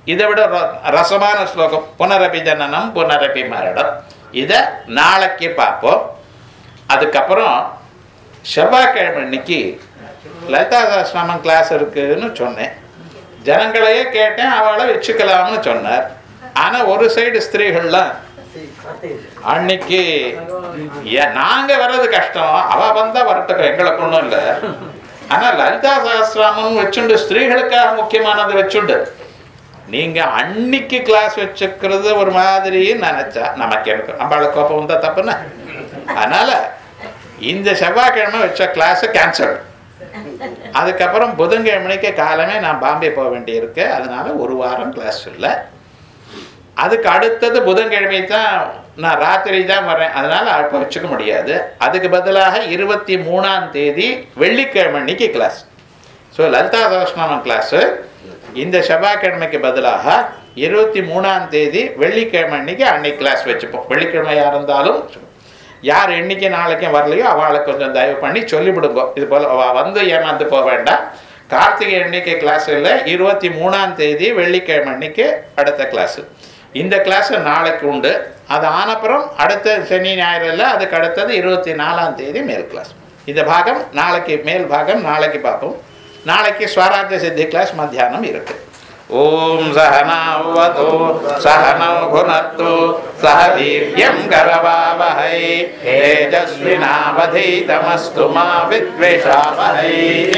இதை விட ர- ரசமான ஸ்லோகம் புனரபி ஜனனம் புனரபி மரணம் இதை நாளைக்கு பார்ப்போம் அதுக்கப்புறம் செவ்வாய்க்கிழமை இன்னைக்கு லலிதா சஹஸ்ரநாமம் கிளாஸ் இருக்குன்னு சொன்னேன் ஜனங்களையே கேட்டேன் அவளை வச்சுக்கலாம்னு சொன்னார் ஆனா ஒரு சைடு ஸ்திரீகள்லாம் அன்னைக்கு ஏன் நாங்க வர்றது கஷ்டம் அவ வந்தா வரட்டும் எங்களுக்கு ஒண்ணும் இல்லை ஆனா லலிதா சஹஸ்ரநாமம் வச்சுண்டு ஸ்திரீகளுக்காக முக்கியமானது வச்சுண்டு நீங்க அன்னைக்கு கிளாஸ் வச்சுக்கிறது ஒரு மாதிரி நினைச்சா நமக்கு எனக்கு நம்மள கோபம் வந்தா தப்புன்னா அதனால இந்த செவ்வாய்க்கிழமை வச்ச கிளாஸ் கேன்சல் அதுக்கப்புறம் புதன்கிழமைக்கு காலமே நான் பாம்பே போக வேண்டியிருக்கு அதனால ஒரு வாரம் கிளாஸ் இல்லை அதுக்கு அடுத்தது புதன்கிழமை தான் நான் ராத்திரி தான் வரேன் அதனால அப்போ வச்சுக்க முடியாது அதுக்கு பதிலாக இருபத்தி மூணாம் தேதி வெள்ளிக்கிழமை அன்னைக்கு class so Lalitha Sahasranamam class இந்த செவ்வாய்க்கிழமைக்கு பதிலாக இருபத்தி மூணாம் தேதி வெள்ளிக்கிழமை அன்னைக்கு அன்னைக்கு கிளாஸ் வச்சுப்போம் வெள்ளிக்கிழமையா இருந்தாலும் யார் என்னைக்கு நாளைக்கும் வரலையோ அவளை கொஞ்சம் தயவு பண்ணி சொல்லிவிடுங்க இது போல அவ வந்து ஏமாந்து போக வேண்டாம் கார்த்திகை அன்னைக்கு கிளாஸ் இல்லை இருபத்தி மூணாம் தேதி வெள்ளிக்கிழமை அன்னைக்கு அடுத்த கிளாஸ் இந்த கிளாஸ் நாளைக்கு உண்டு அது ஆனப்புறம் அடுத்த சனி ஞாயிறு இல்லை அதுக்கு அடுத்தது இருபத்தி நாலாம் தேதி மேல் கிளாஸ் இந்த பாகம் நாளைக்கு மேல் பாகம் நாளைக்கு பார்ப்போம் நாளைக்கு ஸ்வராஜ்ய சித்தி கிளாஸ் மத்தியானம் இருக்கு ஓம் சகனாவதோ சகனோ புனத்து சக வீரியம் கரவாவஹை தேஜஸ்வினாவதீதமஸ்து மா வித்வேஷாவஹை